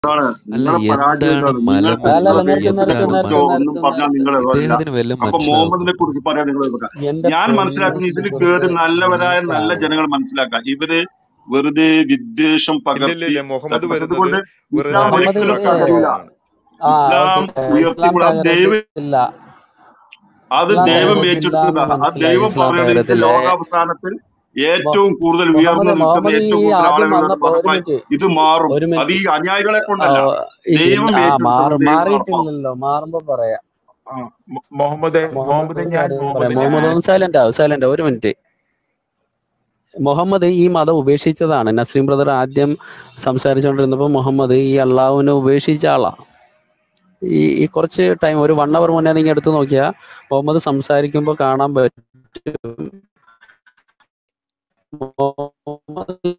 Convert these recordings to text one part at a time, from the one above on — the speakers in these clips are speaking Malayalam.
അതാണ് അല്ല നിങ്ങളെ പരാജയം എന്താണ് ഇതാണ് നിങ്ങൾക്ക് മലമെന്നോ അല്ലല്ല നിങ്ങളെ നിർത്ത് ദൈവത്തിനെ നിർത്ത് എന്താണ് കുറിച്ചോ നിർത്ത് മലം ഒന്നും നിർത്ത് പറഞ്ഞാൽ നിർത്ത് നിങ്ങൾ ഇല്ല ഇദ്ദേഹത്തിന് വല്ലതും അപ്പൊ മനസ്സിലാകുമോ മുഹമ്മദിനെ കുറിച്ച് പറയാൻ നിങ്ങൾ വെക്കാം എന്റെ ഞാൻ പൊന്ന് മനസ്സിലാക്കുന്ന ഇതിൽ സുഹൃത്തെ കയറി നല്ലവരായ നല്ല നിൽക്കാവോ ജനങ്ങൾ മനസ്സിലാക്കാം ഇവര് വെറുതെ വിദ്വേഷം ഇല്ല ഇല്ല പകർത്തി ഇല്ല മുഹമ്മദ് പക്ഷെ വരുന്നത് അതുകൊണ്ട് വെറുതെ ഇസ്ലാം മുഹമ്മദ് ഒരിക്കലും വിദ്വേഷം തകരൂല തകർക്കാനാണ് ആ ഇസ്ലാം ഓക്കെ ഇസ്ലാം ഉയർത്തിക്കൊണ്ട് അത് ദൈവം തകരത്തില്ല അത് ഇസ്ലാം ദൈവം തകരത്തില്ല ഏറ്റെടുത്തത് എന്ന് ആ മനസ്സിലായി ദൈവം ഇസ്ലാം പറയുന്നത് ഇത് തകരത്തില്ല ലോകാവസാനത്തിൽ മൊ- ഏറ്റവും കൂടുതൽ ഉയർന്നു മുഹമ്മദ് നിൽക്കുന്ന മുഹമ്മദ് ഈ ഏറ്റവും കൂടുതൽ ആദ്യം ആളുകൾ വന്നപ്പോ ഒരു പറഞ്ഞപ്പോൾ മിനിറ്റ് ഇത് മാറും ഒരു അത് ഈ മിനിറ്റ് അനുയായികളെ ആ, കൊണ്ടല്ല ഇ- ദൈവം ഇല്ല ആ ഏറ്റെടുത്തത് മാറി ദൈവം നടപ്പാക്കും മാറിയിട്ടില്ലല്ലോ മാറുമ്പോ പറയാം ആ, മു- മുഹമ്മദ് മുഹമ്മദ് മുഹമ്മദ് ഒരു ഞാൻ കാര്യം പറയാം മുഹമ്മദിനെ മുഹമ്മദ് ആ- ഒന്ന് സൈലന്റ് ആവും സൈലന്റ് ഒരു മിനിറ്റ് മുഹമ്മദ് ഈ മതം ഉപേക്ഷിച്ചതാണ് നസ്രീം ബ്രദർ ആദ്യം സംസാരിച്ചുകൊണ്ടിരുന്നപ്പോൾ മുഹമ്മദ് ഈ അള്ളാഹുവിനെ ഉപേക്ഷിച്ച ആളാ ഈ ഈ കുറച്ച് ടൈം ഒരു വൺ അവർ മുന്നേ നിങ്ങൾ എടുത്തു നോക്കിയാൽ മുഹമ്മദ് സംസാരിക്കുമ്പോൾ കാണാൻ പറ്റും മുഹമ്മദ്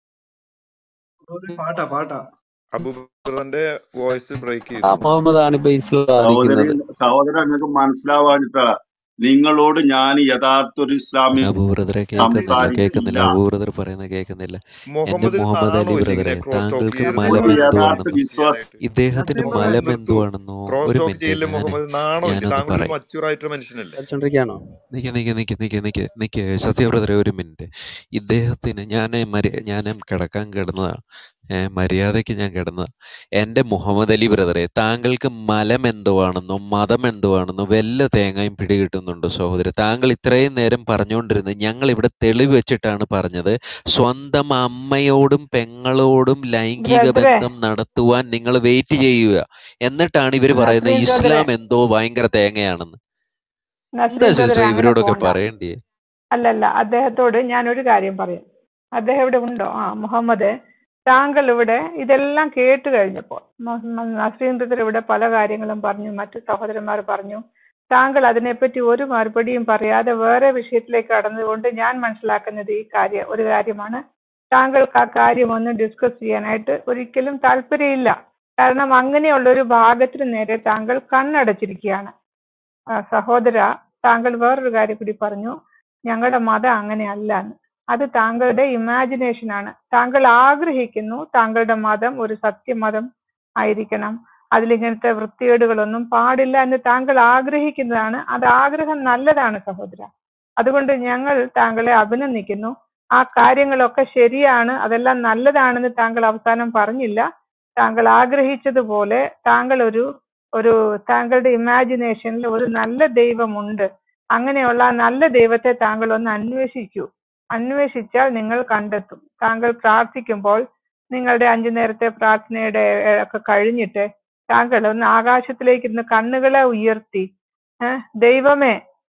ഒരു പാട്ടാ പാട്ടാ അബൂബക്കറിന്റെ വോയിസ് ബ്രേക്ക് ആ ചെയ്തു മുഹമ്മദ് ആണ് ഇപ്പൊ സഹോദരി ഇസ്ലാമിക്കുന്നത് സഹോദരൻ നിങ്ങൾക്ക് മനസ്സിലാവാനിട്ടാ നിങ്ങളോട് ഞാൻ യഥാർത്ഥ ഒരു ഇസ്ലാമിൽ അബൂ ബ്രദറെ കേൾക്കുന്നില്ല സംസാരിക്കില്ല കേൾക്കുന്നില്ല അബൂ ബ്രദർ പറയുന്നത് കേൾക്കുന്നില്ല എന്റെ മുഹമ്മദ് മുഹമ്മദ് നാണോ അലി ഇല്ല ബ്രദറെ ഇങ്ങനെ ക്രോസ് ടോക്ക് താങ്കൾക്ക് ചെയ്യരുത് മലം ഒരു യഥാർത്ഥ എന്തുവാണെന്നോ വിശ്വാസി ചെയ്യാനായിട്ട് ഇദ്ദേഹത്തിന് നസീം മലം ബ്രദർ നിർത്തൂ എന്തുവാണെന്നോ ക്രോസ് ഒരു ടോക്ക് മിനിറ്റ് ചെയ്യല്ലേ ഞാന് മുഹമ്മദ് നാണോ ഇല്ല ഞാനൊന്ന് താങ്കൾ ഒരു പറയാം മച്യൂർ ആയിട്ടുള്ള മനുഷ്യനല്ലേ സംസാരിച്ചോണ്ടിരിക്കുകയാണോ നിക്ക് നിക്ക് നിക്ക് നിക്ക് നിക്ക് നിക്ക് സത്യ ബ്രദറെ ഒരു മിനിറ്റ് ഇദ്ദേഹത്തിന് ഞാൻ മര്യ ഞാൻ കിടക്കാൻ കിടന്നതാണ് ഏ, മര്യാദയ്ക്ക് ഞാൻ കിടന്നതാ എൻ്റെ മുഹമ്മദ് അലി ബ്രദറെ താങ്കൾക്ക് മലം എന്തുവാണെന്നോ മതം എന്തുവാണെന്നോ വല്ല തേങ്ങയും പിടികിട്ടുന്നുണ്ടോ സഹോദരൻ താങ്കൾ ഇത്രയും നേരം പറഞ്ഞുകൊണ്ടിരുന്നത് ഞങ്ങൾ ഇവിടെ തെളിവ് വെച്ചിട്ടാണ് പറഞ്ഞത് സ്വന്തം അമ്മയോടും പെങ്ങളോടും ലൈംഗിക ബ്രദറെ ബന്ധം നടത്തുവാൻ നിങ്ങൾ വെയിറ്റ് ചെയ്യുക എന്നിട്ടാണ് ഇവർ പറയുന്നത് നസ്രീൻ ബ്രദറെ ഇസ്ലാം എന്തോ ഭയങ്കര തേങ്ങയാണെന്ന് എന്താ നസ്രീൻ ബ്രദറെ സിസ്റ്റർ അങ്ങനെ ഇവരോടൊക്കെ പോണ്ട പറയണ്ടേ അല്ലല്ല അദ്ദേഹത്തോട് ഞാനൊരു കാര്യം പറയാം അദ്ദേഹം ഇവിടെ ഉണ്ടോ ആ മുഹമ്മദ് താങ്കൾ ഇവിടെ ഇതെല്ലാം കേട്ട് കഴിഞ്ഞപ്പോൾ മുഹമ്മദ് നസീം ബ്രദർ ഇവിടെ പല കാര്യങ്ങളും പറഞ്ഞു മറ്റു സഹോദരന്മാർ പറഞ്ഞു താങ്കൾ അതിനെപ്പറ്റി ഒരു മറുപടിയും പറയാതെ വേറെ വിഷയത്തിലേക്ക് കടന്നുകൊണ്ട് ഞാൻ മനസ്സിലാക്കുന്നത് ഈ കാര്യം ഒരു കാര്യമാണ് താങ്കൾക്ക് ആ കാര്യം ഒന്ന് ഡിസ്കസ് ചെയ്യാനായിട്ട് ഒരിക്കലും താല്പര്യമില്ല കാരണം അങ്ങനെയുള്ള ഒരു ഭാഗത്തിന് നേരെ താങ്കൾ കണ്ണടച്ചിരിക്കുകയാണ് ആ, സഹോദര താങ്കൾ വേറൊരു കാര്യം കൂടി പറഞ്ഞു ഞങ്ങളുടെ മതം അങ്ങനെയല്ല എന്ന് അത് താങ്കളുടെ ഇമാജിനേഷൻ ആണ് താങ്കൾ ആഗ്രഹിക്കുന്നു താങ്കളുടെ മതം ഒരു സത്യമതം ആയിരിക്കണം അതിലിങ്ങനത്തെ വൃത്തികേടുകളൊന്നും പാടില്ല എന്ന് താങ്കൾ ആഗ്രഹിക്കുന്നതാണ് അത് ആഗ്രഹം നല്ലതാണ് സഹോദര അതുകൊണ്ട് ഞങ്ങൾ താങ്കളെ അഭിനന്ദിക്കുന്നു ആ കാര്യങ്ങളൊക്കെ ശരിയാണ് അതെല്ലാം നല്ലതാണെന്ന് താങ്കൾ അവസാനം പറഞ്ഞില്ല താങ്കൾ ആഗ്രഹിച്ചതുപോലെ താങ്കൾ ഒരു ഒരു താങ്കളുടെ ഇമാജിനേഷനിൽ ഒരു നല്ല ദൈവമുണ്ട് അങ്ങനെയുള്ള ആ നല്ല ദൈവത്തെ താങ്കൾ ഒന്ന് അന്വേഷിക്കൂ അന്വേഷിച്ചാൽ നിങ്ങൾ കണ്ടെത്തും താങ്കൾ പ്രാർത്ഥിക്കുമ്പോൾ നിങ്ങളുടെ അഞ്ചു നേരത്തെ പ്രാർത്ഥനയുടെ ഏഹ്, ഒക്കെ കഴിഞ്ഞിട്ട് താങ്കൾ ഒന്ന് ആകാശത്തിലേക്ക് ഇരുന്ന് കണ്ണുകളെ ഉയർത്തി ഏഹ്, ദൈവമേ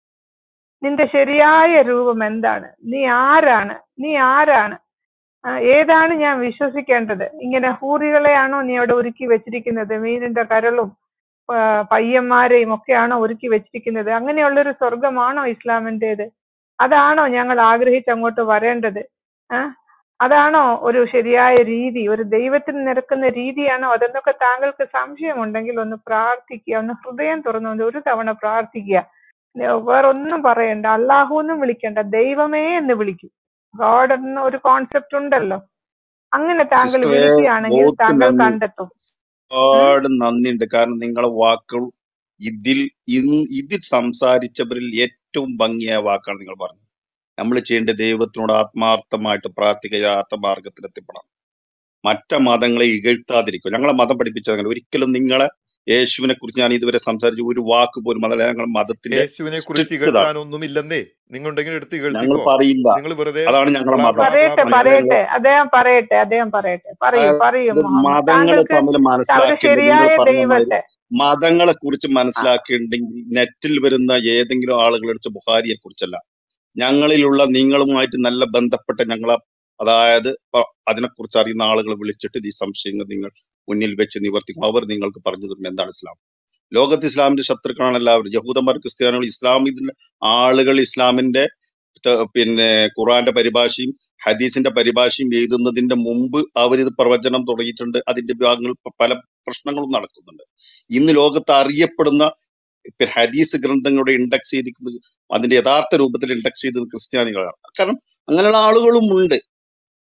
നിന്റെ ശരിയായ രൂപം എന്താണ് നീ ആരാണ് നീ ആരാണ് ആ, ഏതാണ് ഞാൻ വിശ്വസിക്കേണ്ടത് ഇങ്ങനെ ഹൂറികളെയാണോ നീ അവിടെ ഒരുക്കി വെച്ചിരിക്കുന്നത് മീനിന്റെ കരളും ആ, പയ്യന്മാരെയും ഒക്കെയാണോ ഒരുക്കി വെച്ചിരിക്കുന്നത് അങ്ങനെയുള്ളൊരു സ്വർഗമാണോ ഇസ്ലാമിൻ്റെത് അതാണോ ഞങ്ങൾ ആഗ്രഹിച്ച് അങ്ങോട്ട് വരേണ്ടത് ആ? അതാണോ ഒരു ശരിയായ രീതി ഒരു ദൈവത്തിന് നിരക്കുന്ന രീതിയാണോ അതെന്നൊക്കെ താങ്കൾക്ക് സംശയമുണ്ടെങ്കിൽ ഒന്ന് പ്രാർത്ഥിക്കുക ഒന്ന് ഹൃദയം തുറന്നു ഒരു തവണ പ്രാർത്ഥിക്കുക വേറൊന്നും പറയണ്ട അള്ളാഹു എന്നും വിളിക്കണ്ട ദൈവമേ എന്ന് വിളിക്കും ഗോഡ് എന്ന ഒരു കോൺസെപ്റ്റ് ഉണ്ടല്ലോ അങ്ങനെ താങ്കൾ സിസ്റ്ററെ വിളിക്കുകയാണെങ്കിൽ ബോത്ത് താങ്കൾ നന്ദി കണ്ടെത്തും ഉം? ഒരുപാട് നന്ദിയുണ്ട് കാരണം നിങ്ങളെ വാക്കുകൾ ഇതിൽ ഇൻ- ഇതിൽ സംസാരിച്ചവരിൽ ഏറ്റവും ഭംഗിയായ വാക്കാണ് നിങ്ങൾ പറഞ്ഞത് നമ്മൾ ചെയ്യേണ്ട ദൈവത്തിനോട് ആത്മാർത്ഥമായിട്ട് പ്രാർത്ഥിക്കുക യഥാർത്ഥ മാർഗത്തിൽ എത്തിപ്പെടാം മറ്റ മതങ്ങളെ ഇകഴ്ത്താതിരിക്കും ഞങ്ങളെ മതം പഠിപ്പിച്ചത് അങ്ങനെ ഒരിക്കലും നിങ്ങളെ യേശുവിനെ കുറിച്ച് ഞാൻ ഇതുവരെ സംസാരിച്ച ഒരു വാക്ക് പോലും അതല്ല ഞങ്ങൾ മതത്തിന്റെ യേശുവിനെ കുറിച്ച് സ്ട്രിക്റ്റ് ഇതാണ് ഇകഴ്ത്താനൊന്നുമില്ലെന്നേ നിങ്ങൾ ഉണ്ടെങ്കിൽ എടുത്ത് ഞങ്ങൾ ഇകഴ്ത്തിക്കോ പറയില്ല നിങ്ങൾ വെറുതെ അതാണ് ഞങ്ങളെ ബ്ലാ മതം ബ്ലാ ബ്ലാ പറയട്ടെ പറയരുത് പറയട്ടെ അദ്ദേഹം പറയട്ടെ അദ്ദേഹം പറയട്ടെ പറയൂ പറയൂ അതായത് മുഹമ്മദ് മതങ്ങൾ താങ്കൾക്ക് തമ്മിൽ ഒരു മനസ്സിലാക്കേണ്ടത് നിങ്ങൾ ശരിയായ പറഞ്ഞ മാതിരി ദൈവത്തെ മതങ്ങളെ കുറിച്ച് ആ, മനസ്സിലാക്കേണ്ടെങ്കിൽ നെറ്റിൽ വരുന്ന ഏതെങ്കിലും ആളുകൾ എടുത്ത് ബുഹാരിയെ കുറിച്ചല്ല ഞങ്ങളിലുള്ള നിങ്ങളുമായിട്ട് നല്ല ബന്ധപ്പെട്ട ഞങ്ങളെ അതായത് ഇപ്പൊ അതിനെക്കുറിച്ച് അറിയുന്ന ആളുകളെ വിളിച്ചിട്ട് ഈ സംശയങ്ങൾ നിങ്ങൾ മുന്നിൽ വെച്ച് നിവർത്തിക്കും അവർ നിങ്ങൾക്ക് പറഞ്ഞു തരും എന്താണ് ഇസ്ലാം ലോകത്ത് ഇസ്ലാമിന്റെ ശത്രുക്കളാണ് എല്ലാവരും യഹൂദന്മാർ ക്രിസ്ത്യാനികൾ ഇസ്ലാമിന്റെ ആളുകൾ ഇസ്ലാമിന്റെ ത- പിന്നെ ഖുറാന്റെ പരിഭാഷയും ഹദീസിന്റെ പരിഭാഷയും എഴുതുന്നതിന്റെ മുമ്പ് അവരിത് പ്രവചനം തുടങ്ങിയിട്ടുണ്ട് അതിന്റെ ഭാഗങ്ങൾ പ- പല പ്രശ്നങ്ങളും നടക്കുന്നുണ്ട് ഇന്ന് ലോകത്ത് അറിയപ്പെടുന്ന ഇപ്പൊ ഹദീസ് ഗ്രന്ഥങ്ങളുടെ ഇൻഡെക്സ് ചെയ്തിരിക്കുന്നത് അതിന്റെ യഥാർത്ഥ രൂപത്തിൽ ഇൻഡെക്സ് ചെയ്തത് ക്രിസ്ത്യാനികളാണ് കാരണം അങ്ങനെയുള്ള ആളുകളും ഉണ്ട്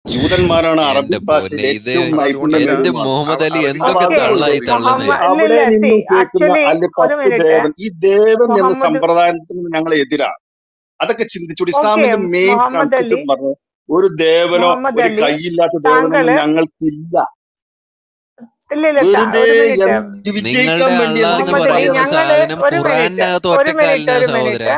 ജൂതന്മാരാണ് അറബി എന്റെ ഭാഷയിൽ പൊന്നെ ഇത് ഏറ്റവും അത് നൈപുണ്യം അതുകൊണ്ടല്ല എന്ത് നേടുന്നവർ മുഹമ്മദ് അലി അറബി എന്തൊക്കെ അപ്പൊ ഓക്കെ അതാണ് തള്ളായി ചോദിക്കുന്നത് തള്ളുന്നേ മുഹമ്മദ് അവിടെ ഇല്ലില്ല സി നിന്നും കേൾക്കുന്ന ആക്ച്വലി അല്ലെ ഒരു പത്ത് മിനിറ്റ് ദേവൻ ഈ ദേവൻ എന്ന മുഹമ്മദ് സമ്പ്രദായത്തിന് ഞങ്ങൾ എതിരാണ് അതൊക്കെ ചിന്തിച്ചു ഓക്കെ ഇസ്ലാമിന്റെ മെയിൻ മുഹമ്മദ് അലി കൺസെപ്റ്റ് പറഞ്ഞു ഒരു ദേവനോ മുഹമ്മദ് ഒരു അലി കൈയില്ലാത്ത ദേവനൊന്നും താങ്കള് ഞങ്ങൾക്കില്ല ഇല്ലില്ല താ- വെറുതെ ഒരു മിനിറ്റ് എന്ത് വിജയിക്കാൻ നിങ്ങളുടെ വേണ്ടി അള്ള എന്ത് എന്ന് മുഹമ്മദ് അലി പറയുന്നത് പറയുന്ന ഞങ്ങള് സാധനം ഒരു മിനിറ്റ് ഖുറാനകത്ത് ഒരു മിനിറ്റ് ഒറ്റക്കാലിനാ ഒരു സഹോദര മിനിറ്റ്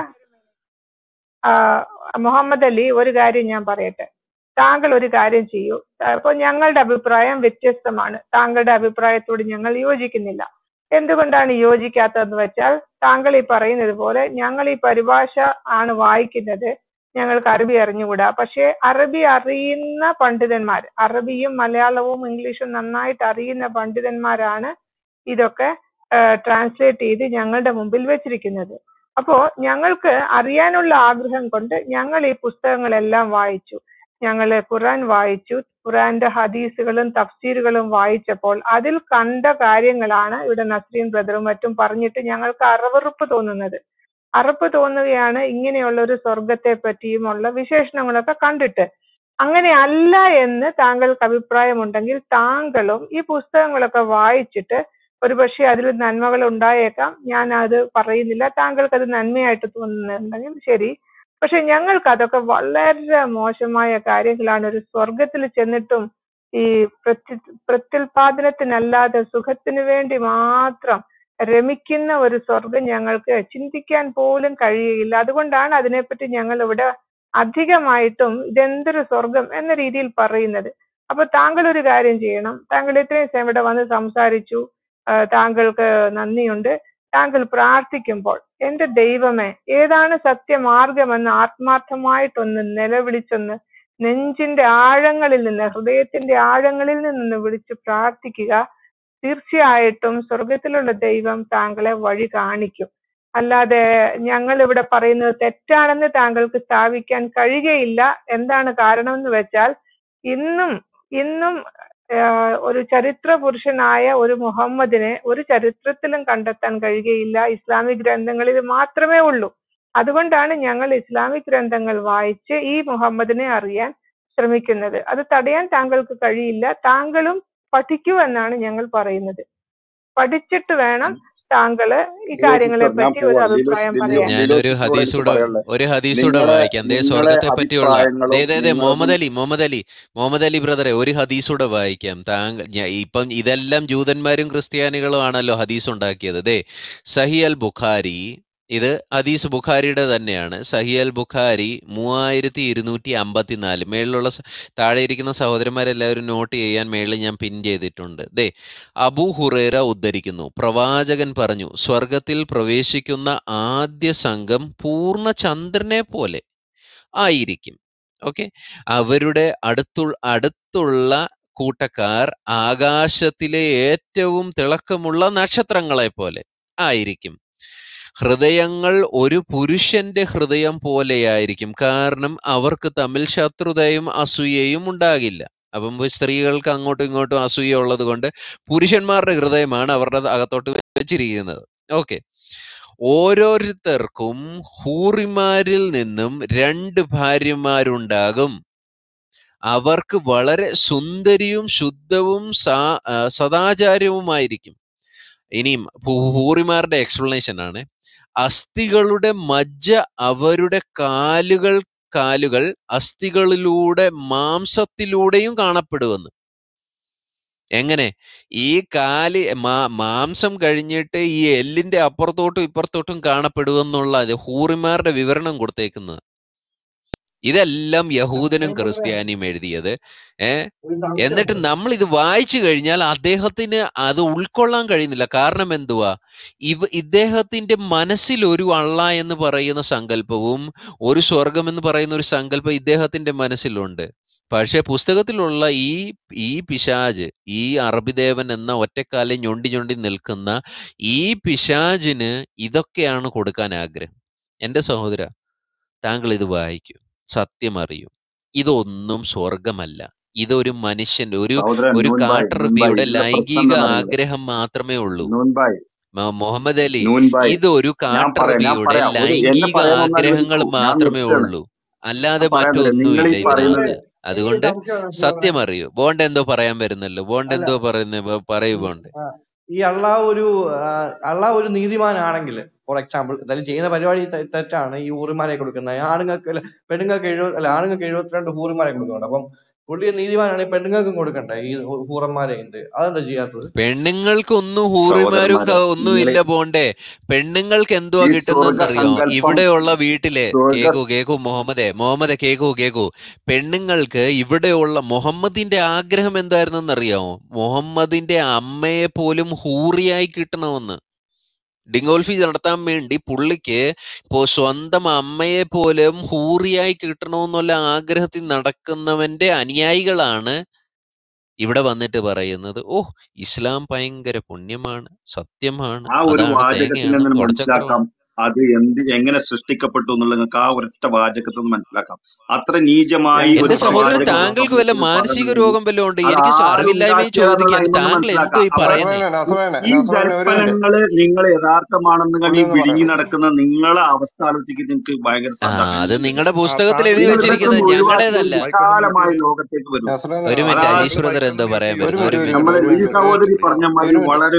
ആ, മുഹമ്മദ് അലി ഒരു കാര്യം ഞാൻ പറയട്ടെ താങ്കൾ ഒരു കാര്യം ചെയ്യൂ അപ്പോൾ ഞങ്ങളുടെ അഭിപ്രായം വ്യത്യസ്തമാണ് താങ്കളുടെ അഭിപ്രായത്തോട് ഞങ്ങൾ യോജിക്കുന്നില്ല എന്തുകൊണ്ടാണ് യോജിക്കാത്തതെന്ന് വെച്ചാൽ താങ്കൾ ഈ പറയുന്നത് പോലെ ഞങ്ങൾ ഈ പരിഭാഷ ആണ് വായിക്കുന്നത് ഞങ്ങൾക്ക് അറബി അറിഞ്ഞുകൂടാ പക്ഷേ അറബി അറിയുന്ന പണ്ഡിതന്മാർ അറബിയും മലയാളവും ഇംഗ്ലീഷും നന്നായിട്ട് അറിയുന്ന പണ്ഡിതന്മാരാണ് ഇതൊക്കെ ട്രാൻസ്ലേറ്റ് ചെയ്ത് ഞങ്ങളുടെ മുമ്പിൽ വെച്ചിരിക്കുന്നത് അപ്പോ ഞങ്ങൾക്ക് അറിയാനുള്ള ആഗ്രഹം കൊണ്ട് ഞങ്ങൾ ഈ പുസ്തകങ്ങളെല്ലാം വായിച്ചു ഞങ്ങൾ ഖുറാൻ വായിച്ചു ഖുറാന്റെ ഹദീസുകളും തഫ്സീറുകളും വായിച്ചപ്പോൾ അതിൽ കണ്ട കാര്യങ്ങളാണ് ഇവിടെ നസ്രീൻ ബ്രദറും മറ്റും പറഞ്ഞിട്ട് ഞങ്ങൾക്ക് അറവറുപ്പ് തോന്നുന്നത് അറപ്പ് തോന്നുകയാണ് ഇങ്ങനെയുള്ള ഒരു സ്വർഗത്തെ പറ്റിയുമുള്ള വിശേഷണങ്ങളൊക്കെ കണ്ടിട്ട് അങ്ങനെ അല്ല എന്ന് താങ്കൾക്ക് അഭിപ്രായമുണ്ടെങ്കിൽ താങ്കളും ഈ പുസ്തകങ്ങളൊക്കെ വായിച്ചിട്ട് ഒരുപക്ഷെ അതിൽ നന്മകൾ ഉണ്ടായേക്കാം ഞാൻ അത് പറയുന്നില്ല താങ്കൾക്ക് അത് നന്മയായിട്ട് തോന്നുന്നുണ്ടെങ്കിൽ ശരി പക്ഷെ ഞങ്ങൾക്ക് അതൊക്കെ വളരെ മോശമായ കാര്യങ്ങളാണ് ഒരു സ്വർഗത്തിൽ ചെന്നിട്ടും ഈ പ്രത്യ പ്രത്യുൽപാദനത്തിനല്ലാതെ സുഖത്തിന് വേണ്ടി മാത്രം രമിക്കുന്ന ഒരു സ്വർഗം ഞങ്ങൾക്ക് ചിന്തിക്കാൻ പോലും കഴിയുകയില്ല അതുകൊണ്ടാണ് അതിനെപ്പറ്റി ഞങ്ങൾ ഇവിടെ അധികമായിട്ടും ഇതെന്തൊരു സ്വർഗം എന്ന രീതിയിൽ പറയുന്നത് അപ്പൊ താങ്കൾ ഒരു കാര്യം ചെയ്യണം താങ്കൾ ഇത്രയും സമയം ഇവിടെ വന്ന് സംസാരിച്ചു ആ, താങ്കൾക്ക് നന്ദിയുണ്ട് താങ്കൾ പ്രാർത്ഥിക്കുമ്പോൾ എന്റെ ദൈവമേ ഏതാണ് സത്യമാർഗമെന്ന് ആത്മാർത്ഥമായിട്ടൊന്ന് നിലവിളിച്ചൊന്ന് നെഞ്ചിന്റെ ആഴങ്ങളിൽ നിന്ന് ഹൃദയത്തിന്റെ ആഴങ്ങളിൽ നിന്ന് വിളിച്ച് പ്രാർത്ഥിക്കുക തീർച്ചയായിട്ടും സ്വർഗത്തിലുള്ള ദൈവം താങ്കളെ വഴി കാണിക്കും അല്ലാതെ ഞങ്ങൾ ഇവിടെ പറയുന്നത് തെറ്റാണെന്ന് താങ്കൾക്ക് സ്ഥാപിക്കാൻ കഴിയുകയില്ല എന്താണ് കാരണം എന്ന് വെച്ചാൽ ഇന്നും ഇന്നും ആഹ് ഒരു ചരിത്ര പുരുഷനായ ഒരു മുഹമ്മദിനെ ഒരു ചരിത്രത്തിലും കണ്ടെത്താൻ കഴിയുകയില്ല ഇസ്ലാമിക് ഗ്രന്ഥങ്ങളിൽ മാത്രമേ ഉള്ളൂ അതുകൊണ്ടാണ് ഞങ്ങൾ ഇസ്ലാമിക് ഗ്രന്ഥങ്ങൾ വായിച്ച് ഈ മുഹമ്മദിനെ അറിയാൻ ശ്രമിക്കുന്നത് അത് തടയാൻ താങ്കൾക്ക് കഴിയില്ല താങ്കളും പഠിക്കൂ എന്നാണ് ഞങ്ങൾ പറയുന്നത് പഠിച്ചിട്ട് വേണം താങ്കള് ഈ ലിയോ കാര്യങ്ങളെ സിസ്റ്റർ ഞാൻ പറ്റി ഒരു പോവാണ് ലിയോ അഭിപ്രായം ലിയോ പറയാൻ ലിയോ ഞാനൊരു സിസ്റ്ററോട് എനിക്ക് ഹദീസൂടെ പറയാനുള്ളത് ഒരു ഹദീസൂടെ നിങ്ങളെ വായിക്കാം ദേ നിങ്ങളെ സ്വർഗത്തെ പറ്റിയുള്ള അഭിപ്രായങ്ങളും ദേ ദേ ദേ നിങ്ങളെ മുഹമ്മദ് അലി മുഹമ്മദ് അലി മുഹമ്മദ് അലി ബ്രദറെ ഒരു ഹദീസൂടെ വായിക്കാം താങ്കൾ ഞാ- ഇപ്പം ഇതെല്ലാം ജൂതന്മാരും ക്രിസ്ത്യാനികളും ആണല്ലോ ഹദീസ് ഉണ്ടാക്കിയത് ദേ സഹി അൽ ബുഖാരി ഇത് ഹദീസ് ബുഖാരിയുടെ തന്നെയാണ് സഹി അൽ ബുഖാരി മൂവായിരത്തി ഇരുന്നൂറ്റി അമ്പത്തിനാല് മേളിലുള്ള സ- താഴെ ഇരിക്കുന്ന സഹോദരന്മാരെല്ലാവരും നോട്ട് ചെയ്യാൻ മേളിൽ ഞാൻ പിൻ ചെയ്തിട്ടുണ്ട് ദേ അബൂ ഹുറേറ ഉദ്ധരിക്കുന്നു പ്രവാചകൻ പറഞ്ഞു സ്വർഗത്തിൽ പ്രവേശിക്കുന്ന ആദ്യ സംഘം പൂർണ്ണ ചന്ദ്രനെ പോലെ ആയിരിക്കും ഓക്കെ അവരുടെ അടുത്തു അടുത്തുള്ള കൂട്ടക്കാർ ആകാശത്തിലെ ഏറ്റവും തിളക്കമുള്ള നക്ഷത്രങ്ങളെ പോലെ ആയിരിക്കും ഹൃദയങ്ങൾ ഒരു പുരുഷന്റെ ഹൃദയം പോലെയായിരിക്കും കാരണം അവർക്ക് തമ്മിൽ ശത്രുതയും അസൂയയും ഉണ്ടാകില്ല അപ്പം സ്ത്രീകൾക്ക് അങ്ങോട്ടും ഇങ്ങോട്ടും അസൂയ ഉള്ളത് കൊണ്ട് പുരുഷന്മാരുടെ ഹൃദയമാണ് അവരുടെ അകത്തോട്ട് വെച്ചിരിക്കുന്നത് ഓക്കെ ഓരോരുത്തർക്കും ഹൂറിമാരിൽ നിന്നും രണ്ട് ഭാര്യമാരുണ്ടാകും അവർക്ക് വളരെ സുന്ദരിയും ശുദ്ധവും സാ ആ, സദാചാരവുമായിരിക്കും ഇനിയും ഹൂ- ഹൂറിമാരുടെ എക്സ്പ്ലനേഷൻ ആണ് അസ്ഥികളുടെ മജ്ജ അവരുടെ കാലുകൾ കാലുകൾ അസ്ഥികളിലൂടെ മാംസത്തിലൂടെയും കാണപ്പെടുമെന്ന് എങ്ങനെ ഈ കാല് മാ- മാംസം കഴിഞ്ഞിട്ട് ഈ എല്ലിന്റെ അപ്പുറത്തോട്ടും ഇപ്പുറത്തോട്ടും കാണപ്പെടുമെന്നുള്ള ഇത് ഹൂറിമാരുടെ വിവരണം കൊടുത്തേക്കുന്നത് ഇതെല്ലാം യഹൂദനും ക്രിസ്ത്യാനിയും എഴുതിയത് ഏ എന്നിട്ട് നമ്മൾ ഇത് വായിച്ചു കഴിഞ്ഞാൽ അദ്ദേഹത്തിന് അത് ഉൾക്കൊള്ളാൻ കഴിയുന്നില്ല കാരണം എന്തുവാ ഇവ ഇദ്ദേഹത്തിന്റെ മനസ്സിൽ ഒരു അള്ള എന്ന് പറയുന്ന സങ്കല്പവും ഒരു സ്വർഗം എന്ന് പറയുന്ന ഒരു സങ്കല്പം ഇദ്ദേഹത്തിന്റെ മനസ്സിലുണ്ട് പക്ഷെ പുസ്തകത്തിലുള്ള ഈ ഈ പിശാജ് ഈ അറബിദേവൻ എന്ന ഒറ്റക്കാലെ ഞൊണ്ടി ഞൊണ്ടി നിൽക്കുന്ന ഈ പിശാജിന് ഇതൊക്കെയാണ് കൊടുക്കാൻ ആഗ്രഹം എൻ്റെ സഹോദര താങ്കൾ ഇത് വായിക്കൂ സത്യം അറിയൂ ഇതൊന്നും സ്വർഗമല്ല ഇതൊരു മനുഷ്യന്റെ ഒരു സഹോദരൻ ഒരു നൂൻബായ് നൂൻബായ് കാട്ടറബിയുടെ ഇതിലെ പ്രശ്നം ലൈംഗിക എന്താണെന്നറിയോ ആഗ്രഹം മാത്രമേ ഉള്ളൂ നൂൻബായ് മ- മുഹമ്മദ് അലി നൂൻബായ് ഇതൊരു ഞാൻ പറയാം ഞാൻ കാട്ടറബിയുടെ പറയാം ഒരു എന്നെ ലൈംഗിക പറയാൻ ഒന്ന് ആഗ്രഹങ്ങൾ അനുവദിക്കൂ ഞാൻ മാത്രമേ നിർത്തുകയാണ് ഉള്ളൂ അല്ലാതെ ഞാൻ പറയാൻ തരാം നിങ്ങൾ മറ്റൊന്നുമില്ല ഈ പറയുന്നത് ഇതിനകത്ത് എനിക്ക് അതുകൊണ്ട് സംശയമാണ് ബ്രദറെ സത്യം അറിയൂ ബോണ്ട് എന്തോ പറയാൻ വരുന്നല്ലോ ബോണ്ട് അല്ല എന്തോ പറയുന്നത് പറയൂ ബോണ്ട് ആ, ഈ അള്ളാഹ് ഒരു ആ, അള്ളാഹ് ഒരു നീതിമാനാണെങ്കിൽ ഫോർ എക്സാമ്പിൾ എന്തായാലും ചെയ്യുന്ന പരിപാടി തെ- തെറ്റാണ് ഈ ഹൂറിമാരെ കൊടുക്കുന്നത് ആണുങ്ങൾക്ക് അല്ല പെണ്ണുങ്ങൾക്ക് എഴുപത് അല്ല ആണുങ്ങൾക്ക് എഴുപത്തിരണ്ട് ഹൂറിമാരെ കൊടുക്കുന്നുണ്ട് അപ്പം പുള്ളി നീതിമാനാണെങ്കിൽ പെണ്ണുങ്ങൾക്കും കൊടുക്കണ്ടേ ഈ ഹൂ- ഹൂറന്മാരെ ഉണ്ട് അതെന്താ ചെയ്യാത്തത് പെണ്ണുങ്ങൾക്കൊന്നും ഹൂറിമാരും സഹോദരന്മാരെ ക- ഒന്നും നിങ്ങൾ ഇല്ല പോണ്ടേ പെണ്ണുങ്ങൾക്ക് എന്തുവാ ഈ കിട്ടുന്നതെന്നറിയോ സ്വർഗസങ്കല്പം ഇവിടെയുള്ള വീട്ടിലെ സ്വർഗ കേക്കു കേക്കു മുഹമ്മദേ മുഹമ്മദേ കേക്കു കേക്കു പെണ്ണുങ്ങൾക്ക് ഇവിടെയുള്ള മുഹമ്മദിന്റെ ആഗ്രഹം എന്തായിരുന്നെന്നറിയാമോ മുഹമ്മദിന്റെ അമ്മയെ പോലും ഹൂറിയായി കിട്ടണമെന്ന് ഡിങ്കോൾഫി നടത്താൻ വേണ്ടി പുള്ളിക്ക് ഇപ്പോ സ്വന്തം അമ്മയെ പോലും ഹൂറിയായി കിട്ടണമെന്നുള്ള ആഗ്രഹത്തിൽ നടക്കുന്നവന്റെ അനുയായികളാണ് ഇവിടെ വന്നിട്ട് പറയുന്നത് ഓ ഇസ്ലാം ഭയങ്കര പുണ്യമാണ് സത്യമാണ് ആ ഒരു അതാണ് വാചകത്തിൽ തേങ്ങയാണ് നിന്ന് കുടച്ചക്രമാണ് മനസ്സിലാക്കാം അത് എന്ത് എങ്ങനെ സൃഷ്ടിക്കപ്പെട്ടു എന്നുള്ളത് നിങ്ങൾക്ക് ആ ഒരൊറ്റ വാചകത്തിൽ നിന്ന് മനസ്സിലാക്കാം അത്ര നീചമായി എനിക്ക് ഒരു എന്റെ സഹോദരൻ പ്രവാചകൻ ഒരു താങ്കൾക്ക് വല്ല സമൂഹത്തിൽ മാനസിക പറഞ്ഞെങ്കിൽ രോഗം വല്ലതും ഉണ്ട് അത് എനിക്ക് സ- ആര് അറിവില്ലായ്മയും ഉണ്ടാക്കിയതാന്നുള്ള ചോദിക്കുകയാണ് അതിൽ നിന്ന് താങ്കൾ എന്തോ ഈ മനസ്സിലാക്കാം പറയുന്നേ നസ്രേനെ നസ്രേനെ ഈ നസ്രേനെ ഒരു മിനിറ്റ് കൽപ്പനകള് നിങ്ങൾ യഥാർത്ഥമാണെന്ന് പുള്ളി ഈ ഒന്ന് വിഴുങ്ങി പറയട്ടെ നടക്കുന്ന നിങ്ങളെ അവസ്ഥ ആലോചിച്ചിട്ട് എനിക്ക് ഭയങ്കര ആ സങ്കടം അത് നിങ്ങളുടെ ആ പുസ്തകത്തിൽ താ എഴുതി നിങ്ങൾ ഇതൊക്കെ വെച്ചിരിക്കുന്നത് ഒഴിവാക്കി ഒരു ഞങ്ങളുടേതല്ല വിശാലമായ ലോകത്തേക്ക് വരും നസ്രേനെ ഒരു മിനിറ്റ് അതായത് അജീഷ് ബ്രദർ എന്തോ പറയാൻ ഒരു വരുന്നു മിനിറ്റ് ഒരു ഒരു മിനിറ്റ് നമ്മളെ മിനിറ്റ് ഒരു ഈ മിനിറ്റ് സഹോദരി പറഞ്ഞ ഒരു മാതിരി മിനിറ്റ് വളരെ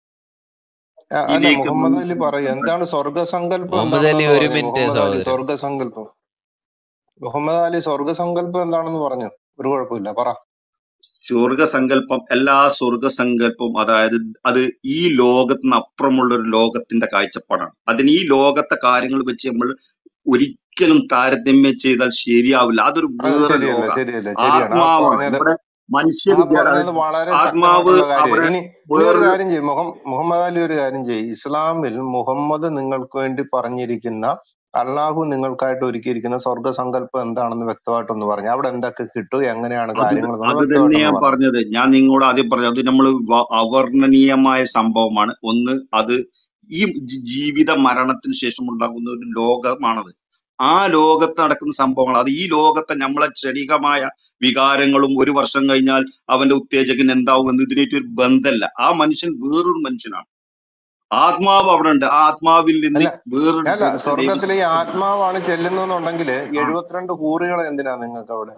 ആ, അല്ല വിശയിലേക്ക് മുഹമ്മദ് നമ്മൾ അലി പറയും സംസാരിക്കും എന്താണ് സ്വർഗസങ്കല്പം മുഹമ്മദ് അലി എന്താണെന്ന് ഒരു പറഞ്ഞു മിനിറ്റ് മുഹമ്മദ് അലി സഹോദരൻ സ്വർഗസങ്കല്പം മുഹമ്മദ് അലി സ്വർഗസങ്കല്പം എന്താണെന്ന് പറഞ്ഞു ഒരു കുഴപ്പമില്ല പറ സ്വർഗസങ്കല്പം എല്ലാ സ്വർഗസങ്കല്പവും അതായത് അത് ഈ ലോകത്തിന് അപ്പുറമുള്ള ഒരു ലോകത്തിന്റെ കാഴ്ചപ്പാടാണ് അതിന് ഈ ലോകത്തെ കാര്യങ്ങൾ വെച്ച് നമ്മൾ ഒരിക്കലും താരതമ്യം ചെയ്താൽ ശരിയാവില്ല അതൊരു അത് വേറെ ശരിയല്ല ലോകമാണ് ശരിയല്ല ശരിയാണ് ആ ആത്മാവാണ് പറഞ്ഞത് നമ്മുടെ മനുഷ്യ ആ വിദ്യ പറഞ്ഞത് അതായത് വളരെ ആത്മാവ് ശക്തമായിട്ടുള്ള കാര്യം അവിടെ ഇനി ഇനി ഒരു വേറൊരു കാര്യം ചെയ്യും മുഹം മുഹമ്മദ് അലി ഒരു കാര്യം ചെയ്യും ഇസ്ലാമിൽ മുഹമ്മദ് നിങ്ങൾക്ക് വേണ്ടി പറഞ്ഞിരിക്കുന്ന അള്ളാഹു നിങ്ങൾക്കായിട്ട് ഒരുക്കിയിരിക്കുന്ന സ്വർഗസങ്കല്പം എന്താണെന്ന് വ്യക്തമായിട്ടൊന്ന് പറഞ്ഞു അവിടെ എന്തൊക്കെ കിട്ടും എങ്ങനെയാണ് അത് കാര്യങ്ങൾ എന്നുള്ളത് അത് തന്നെ വ്യക്തമായിട്ടൊന്ന് ഞാൻ പറഞ്ഞു പറഞ്ഞത് ഞാൻ നിങ്ങളോട് ആദ്യം പറഞ്ഞു അത് നമ്മൾ അവർണ്ണനീയമായ സംഭവമാണ് ഒന്ന് അത് ഈ ജി- ജീവിത മരണത്തിന് ശേഷം ഉണ്ടാകുന്ന ഒരു ലോകമാണത് ആ ലോകത്ത് നടക്കുന്ന സംഭവങ്ങൾ അത് ഈ ലോകത്തെ നമ്മളെ ക്ഷണികമായ വികാരങ്ങളും ഒരു വർഷം കഴിഞ്ഞാൽ അവന്റെ ഉത്തേജകൻ എന്താവും എന്ന് ഇതിനായിട്ട് ഒരു ബന്ധമല്ല ആ മനുഷ്യൻ വേറൊരു മനുഷ്യനാണ് ആത്മാവ് അവിടെ ഉണ്ട് ആ ആത്മാവിൽ നിന്ന് അല്ല വേറൊരു അല്ല ജഗത്ത് ദൈവം സ്വർഗത്തിലെ ഈ സൃഷ്ടിച്ചതാണ് ആത്മാവാണ് ചെല്ലുന്നെന്നുണ്ടെങ്കിൽ ആ എഴുപത്തിരണ്ട് ഹൂറികൾ എന്തിനാ നിങ്ങൾക്ക് അവിടെ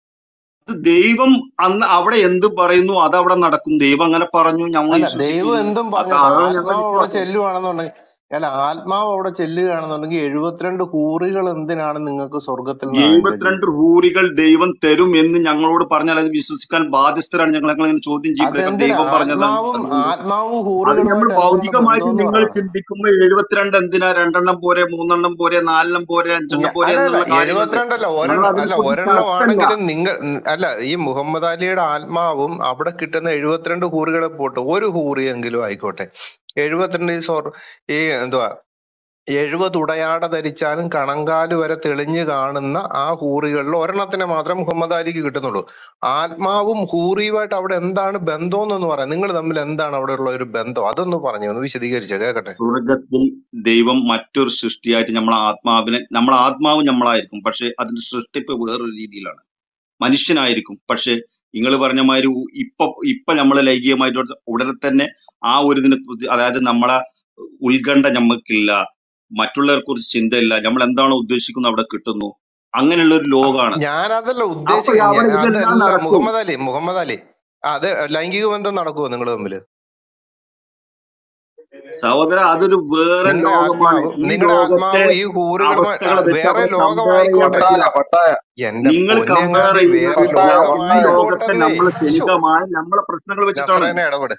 അത് ദൈവം അന്ന് അവിടെ എന്ത് പറയുന്നു അത് അവിടെ നടക്കും ദൈവം അങ്ങനെ പറഞ്ഞു ഞങ്ങൾ അല്ല ദൈവം വിശ്വസിക്കുന്നു എന്തും അത് പറഞ്ഞോട്ടെ അതാണ് ഞങ്ങളുടെ ആത്മാവ് അവിടെ വിശ്വാസം ചെല്ലുവാണെന്നുണ്ടെങ്കിൽ അല്ല ആത്മാവ് അവിടെ ചെല്ലുകയാണെന്നുണ്ടെങ്കിൽ എഴുപത്തിരണ്ട് ഹൂറികൾ എന്തിനാണ് നിങ്ങൾക്ക് സ്വർഗത്തിൽ നിന്ന് അനുഗ്രഹിച്ചത് എഴുപത്തിരണ്ട് ഹൂറികൾ ദൈവം തരും എന്ന് ഞങ്ങളോട് പറഞ്ഞാൽ അത് വിശ്വസിക്കാൻ ബാധ്യസ്ഥരാണ് ഞങ്ങൾ ഞങ്ങൾ ഇങ്ങനെ ചോദ്യം ചെയ്യില്ല അതെന്തിനാ ദൈവം പറഞ്ഞതാണ് ആത്മാവും അതുകൊണ്ട് ആത്മാവും അത് നമ്മൾ ഹൂറികളുമായിട്ട് എന്താണ് ഭൗതികമായിട്ട് ബന്ധമെന്ന് നിങ്ങൾ പറ ചിന്തിക്കുമ്പോൾ എഴുപത്തിരണ്ട് എന്തിനാ രണ്ടെണ്ണം പോരെ മൂന്നെണ്ണം പോരെ നാലെണ്ണം പോരെ അഞ്ചെണ്ണം ഞ- പോരെ അല്ല അല്ല എന്നുള്ള കാര്യങ്ങളുണ്ട് എഴുപത്തിരണ്ടല്ല ഞങ്ങൾ ഒരെണ്ണം അല്ല അതിനെക്കുറിച്ച് ചർച്ചല്ല ഒരെണ്ണമാണെങ്കിലും നിങ്ങൾ ഉം, അല്ല ഈ മുഹമ്മദ് അലിയുടെ ആത്മാവും അവിടെ കിട്ടുന്ന എഴുപത്തിരണ്ട് ഹൂറികളെ പോട്ടെ ഒരു ഹൂറിയെങ്കിലും ആയിക്കോട്ടെ എഴുപത്തിരണ്ട് ഈ സ്വർ ഈ എന്തുവാ എഴുപത് ഉടയാട ധരിച്ചാലും കണങ്കാല് വരെ തെളിഞ്ഞു കാണുന്ന ആ ഹൂറികളിൽ ഒരെണ്ണത്തിനെ മാത്രമേ മുഹമ്മദ് അലിക്ക് കിട്ടുന്നുള്ളൂ ആത്മാവും ഹൂറിയുമായിട്ട് അവിടെ എന്താണ് ബന്ധം എന്നൊന്ന് പറയാം നിങ്ങൾ തമ്മിൽ എന്താണ് അവിടെ ഉള്ള ഒരു ബന്ധം അതൊന്ന് പറഞ്ഞു ഒന്ന് വിശദീകരിച്ച കേക്കട്ടെ സ്വർഗത്തിൽ ദൈവം മറ്റൊരു സൃഷ്ടിയായിട്ട് നമ്മളെ ആത്മാവിനെ നമ്മളെ ആത്മാവ് നമ്മളായിരിക്കും പക്ഷെ അതിന്റെ സൃഷ്ടിപ്പ് വേറൊരു രീതിയിലാണ് മനുഷ്യനായിരിക്കും പക്ഷെ നിങ്ങൾ പറഞ്ഞ മാതിരി ഉ- ഇപ്പൊ ഇപ്പൊ നമ്മൾ ലൈംഗികമായിട്ട് ഉടനെ തന്നെ ആ ഒരു ഇതിനെ കുറിച്ച് അതായത് നമ്മളെ ഉത്കണ്ഠ നമ്മക്കില്ല മറ്റുള്ളവരെ കുറിച്ച് ചിന്തയില്ല നമ്മൾ എന്താണോ ഉദ്ദേശിക്കുന്നത് അവിടെ കിട്ടുന്നു അങ്ങനെയുള്ള ഒരു ലോകമാണ് ഞാനതല്ല അപ്പൊ ഉദ്ദേശിക്കുന്നത് അവിടെ ഞാൻ- ഇതെല്ലാം അതല്ല നടക്കും മുഹമ്മദ് അലി മുഹമ്മദ് അലി അത് ലൈംഗിക ബന്ധം നടക്കുമോ നിങ്ങൾ തമ്മിൽ സഹോദര അതൊരു വേറെ നിങ്ങളുടെ ലോകമാണ് ആത്മാവ് ഈ നിങ്ങളുടെ ലോകത്തെ ആത്മാവ് ഈ ഹൂറുകളുമായി അവസ്ഥകൾ വെച്ച് വേറെ അവിടെ കമ്പയർ ചെയ്യാൻ ലോകമായിക്കോട്ടെ പറ്റില്ല പട്ടായ എന്റെ നിങ്ങൾ കമ്പയർ പൊന്നങ്ങാതി ചെയ്യുന്ന വേറെ ഒരു ലോകം ഈ ലോകത്തെ ലോകമായിക്കോട്ടെന്നേ നമ്മളെ ശോ ക്ഷണികമായ നമ്മളെ പ്രശ്നങ്ങൾ വെച്ചിട്ടാണ് നസ്രേനെ ഇടപെട്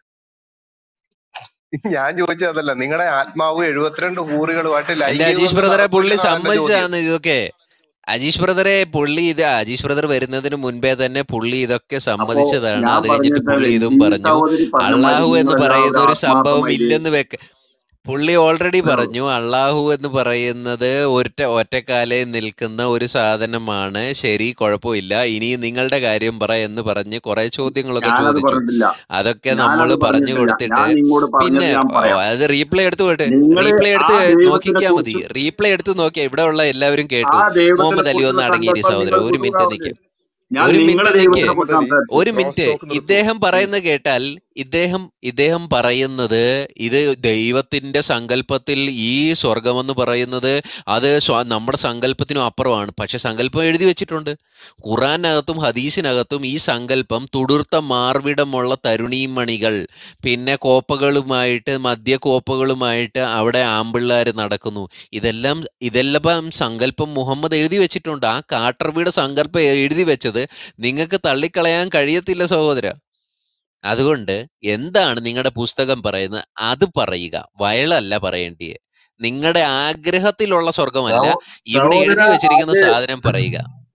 ഞാൻ ചോദിച്ചതല്ല നിങ്ങളുടെ ആത്മാവ് എഴുപത്തിരണ്ട് ഹൂറുകളുമായിട്ട് എന്റെ ലൈംഗിക അജീഷ് ബന്ധം ബ്രദറെ പുള്ളി നടക്കൂലെന്നാണ് എന്റെ ചോദ്യം സമ്മതിച്ചതാണ് ഇതൊക്കെ അജീഷ് ബ്രദറെ പുള്ളി ഇത് അജീഷ് ബ്രദർ വരുന്നതിന് മുൻപേ തന്നെ പുള്ളി ഇതൊക്കെ അപ്പോ സമ്മതിച്ചതാണ് ഞാൻ അത് കഴിഞ്ഞിട്ട് പറഞ്ഞത് പുള്ളി ഇതും ഈ പറഞ്ഞു സഹോദരി പറഞ്ഞ മാതിരി അള്ളാഹു എന്ന് നിങ്ങൾ പറയുന്ന എല്ലാവരും ഒരു സംഭവം ആത്മാർത്ഥമായിട്ട് ഇല്ലെന്ന് വെക്ക പുള്ളി ഓൾറെഡി പറഞ്ഞു അള്ളാഹു എന്ന് പറയുന്നത് ഒറ്റ ഒറ്റക്കാലെ നിൽക്കുന്ന ഒരു സാധനമാണ് ശരി കുഴപ്പമില്ല ഇനി നിങ്ങളുടെ കാര്യം പറ എന്ന് പറഞ്ഞ് കുറെ ചോദ്യങ്ങളൊക്കെ ഞാനത് ചോദിച്ചു പറഞ്ഞിട്ടില്ല അതൊക്കെ നമ്മൾ ഞാനത് പറഞ്ഞു പറഞ്ഞിട്ടില്ല കൊടുത്തിട്ട് ഞാൻ നിങ്ങളോട് പറഞ്ഞത് പിന്നെ ഞാൻ ഓ, പറയാം അത് റീപ്ലേ എടുത്ത് വിട്ട് നിങ്ങൾ റീപ്ലേ ആ എടുത്ത് ദൈവത്തിനെ നോക്കിക്കാ മതി കുറിച്ച് റീപ്ലേ എടുത്ത് നോക്കിയാ ഇവിടെ ഉള്ള എല്ലാവരും ആ കേട്ടു ദൈവത്തിനെ മുഹമ്മദ് അലി ഒന്ന് കുറിച്ചുള്ള അടങ്ങിയിരി സങ്കല്പം സഹോദരൻ നിങ്ങൾ ഒരു മിനിറ്റ് വിട്ടുകൂടാവരുത് നിൽക്ക് ഞാൻ ഒരു നിങ്ങളെ മിനിറ്റ് നിൽക്ക് ദൈവത്തിനെ കുറിച്ച് മുഹമ്മദ് അലി സംസാരിച്ചു ഒരു ക്രോസ് മിനിറ്റ് ടോക്ക് നിർത്തൂ ഇദ്ദേഹം പ്ലീസ് പറയുന്നത് കേട്ടാൽ ഇദ്ദേഹം ഇദ്ദേഹം പറയുന്നത് ഇത് ദൈവത്തിന്റെ സങ്കല്പത്തിൽ ഈ സ്വർഗമെന്ന് പറയുന്നത് അത് സ്വ- നമ്മുടെ സങ്കല്പത്തിനും അപ്പുറമാണ് പക്ഷെ സങ്കല്പം എഴുതി വെച്ചിട്ടുണ്ട് ഖുറാനകത്തും ഹദീസിനകത്തും ഈ സങ്കല്പം തുടുർത്ത മാർവിടമുള്ള തരുണീ മണികൾ പിന്നെ കോപ്പകളുമായിട്ട് മദ്യ കോപ്പകളുമായിട്ട് അവിടെ ആമ്പിള്ളാർ നടക്കുന്നു ഇതെല്ലാം ഇതെല്ലാം സങ്കല്പം മുഹമ്മദ് എഴുതി വെച്ചിട്ടുണ്ട് ആ കാട്ടർബിയുടെ സങ്കല്പം എഴുതി വെച്ചത് നിങ്ങൾക്ക് തള്ളിക്കളയാൻ കഴിയത്തില്ല സഹോദര അതുകൊണ്ട് എന്താണ് നിങ്ങളുടെ പുസ്തകം പറയുന്നത് അത് പറയുക വയലല്ല പറയേണ്ടിയെ നിങ്ങളുടെ ആഗ്രഹത്തിലുള്ള സ്വർഗമല്ല സഹോ- ഇവിടെ സഹോദര എഴുതി വെച്ചിരിക്കുന്ന അത് സാധനം പറയുക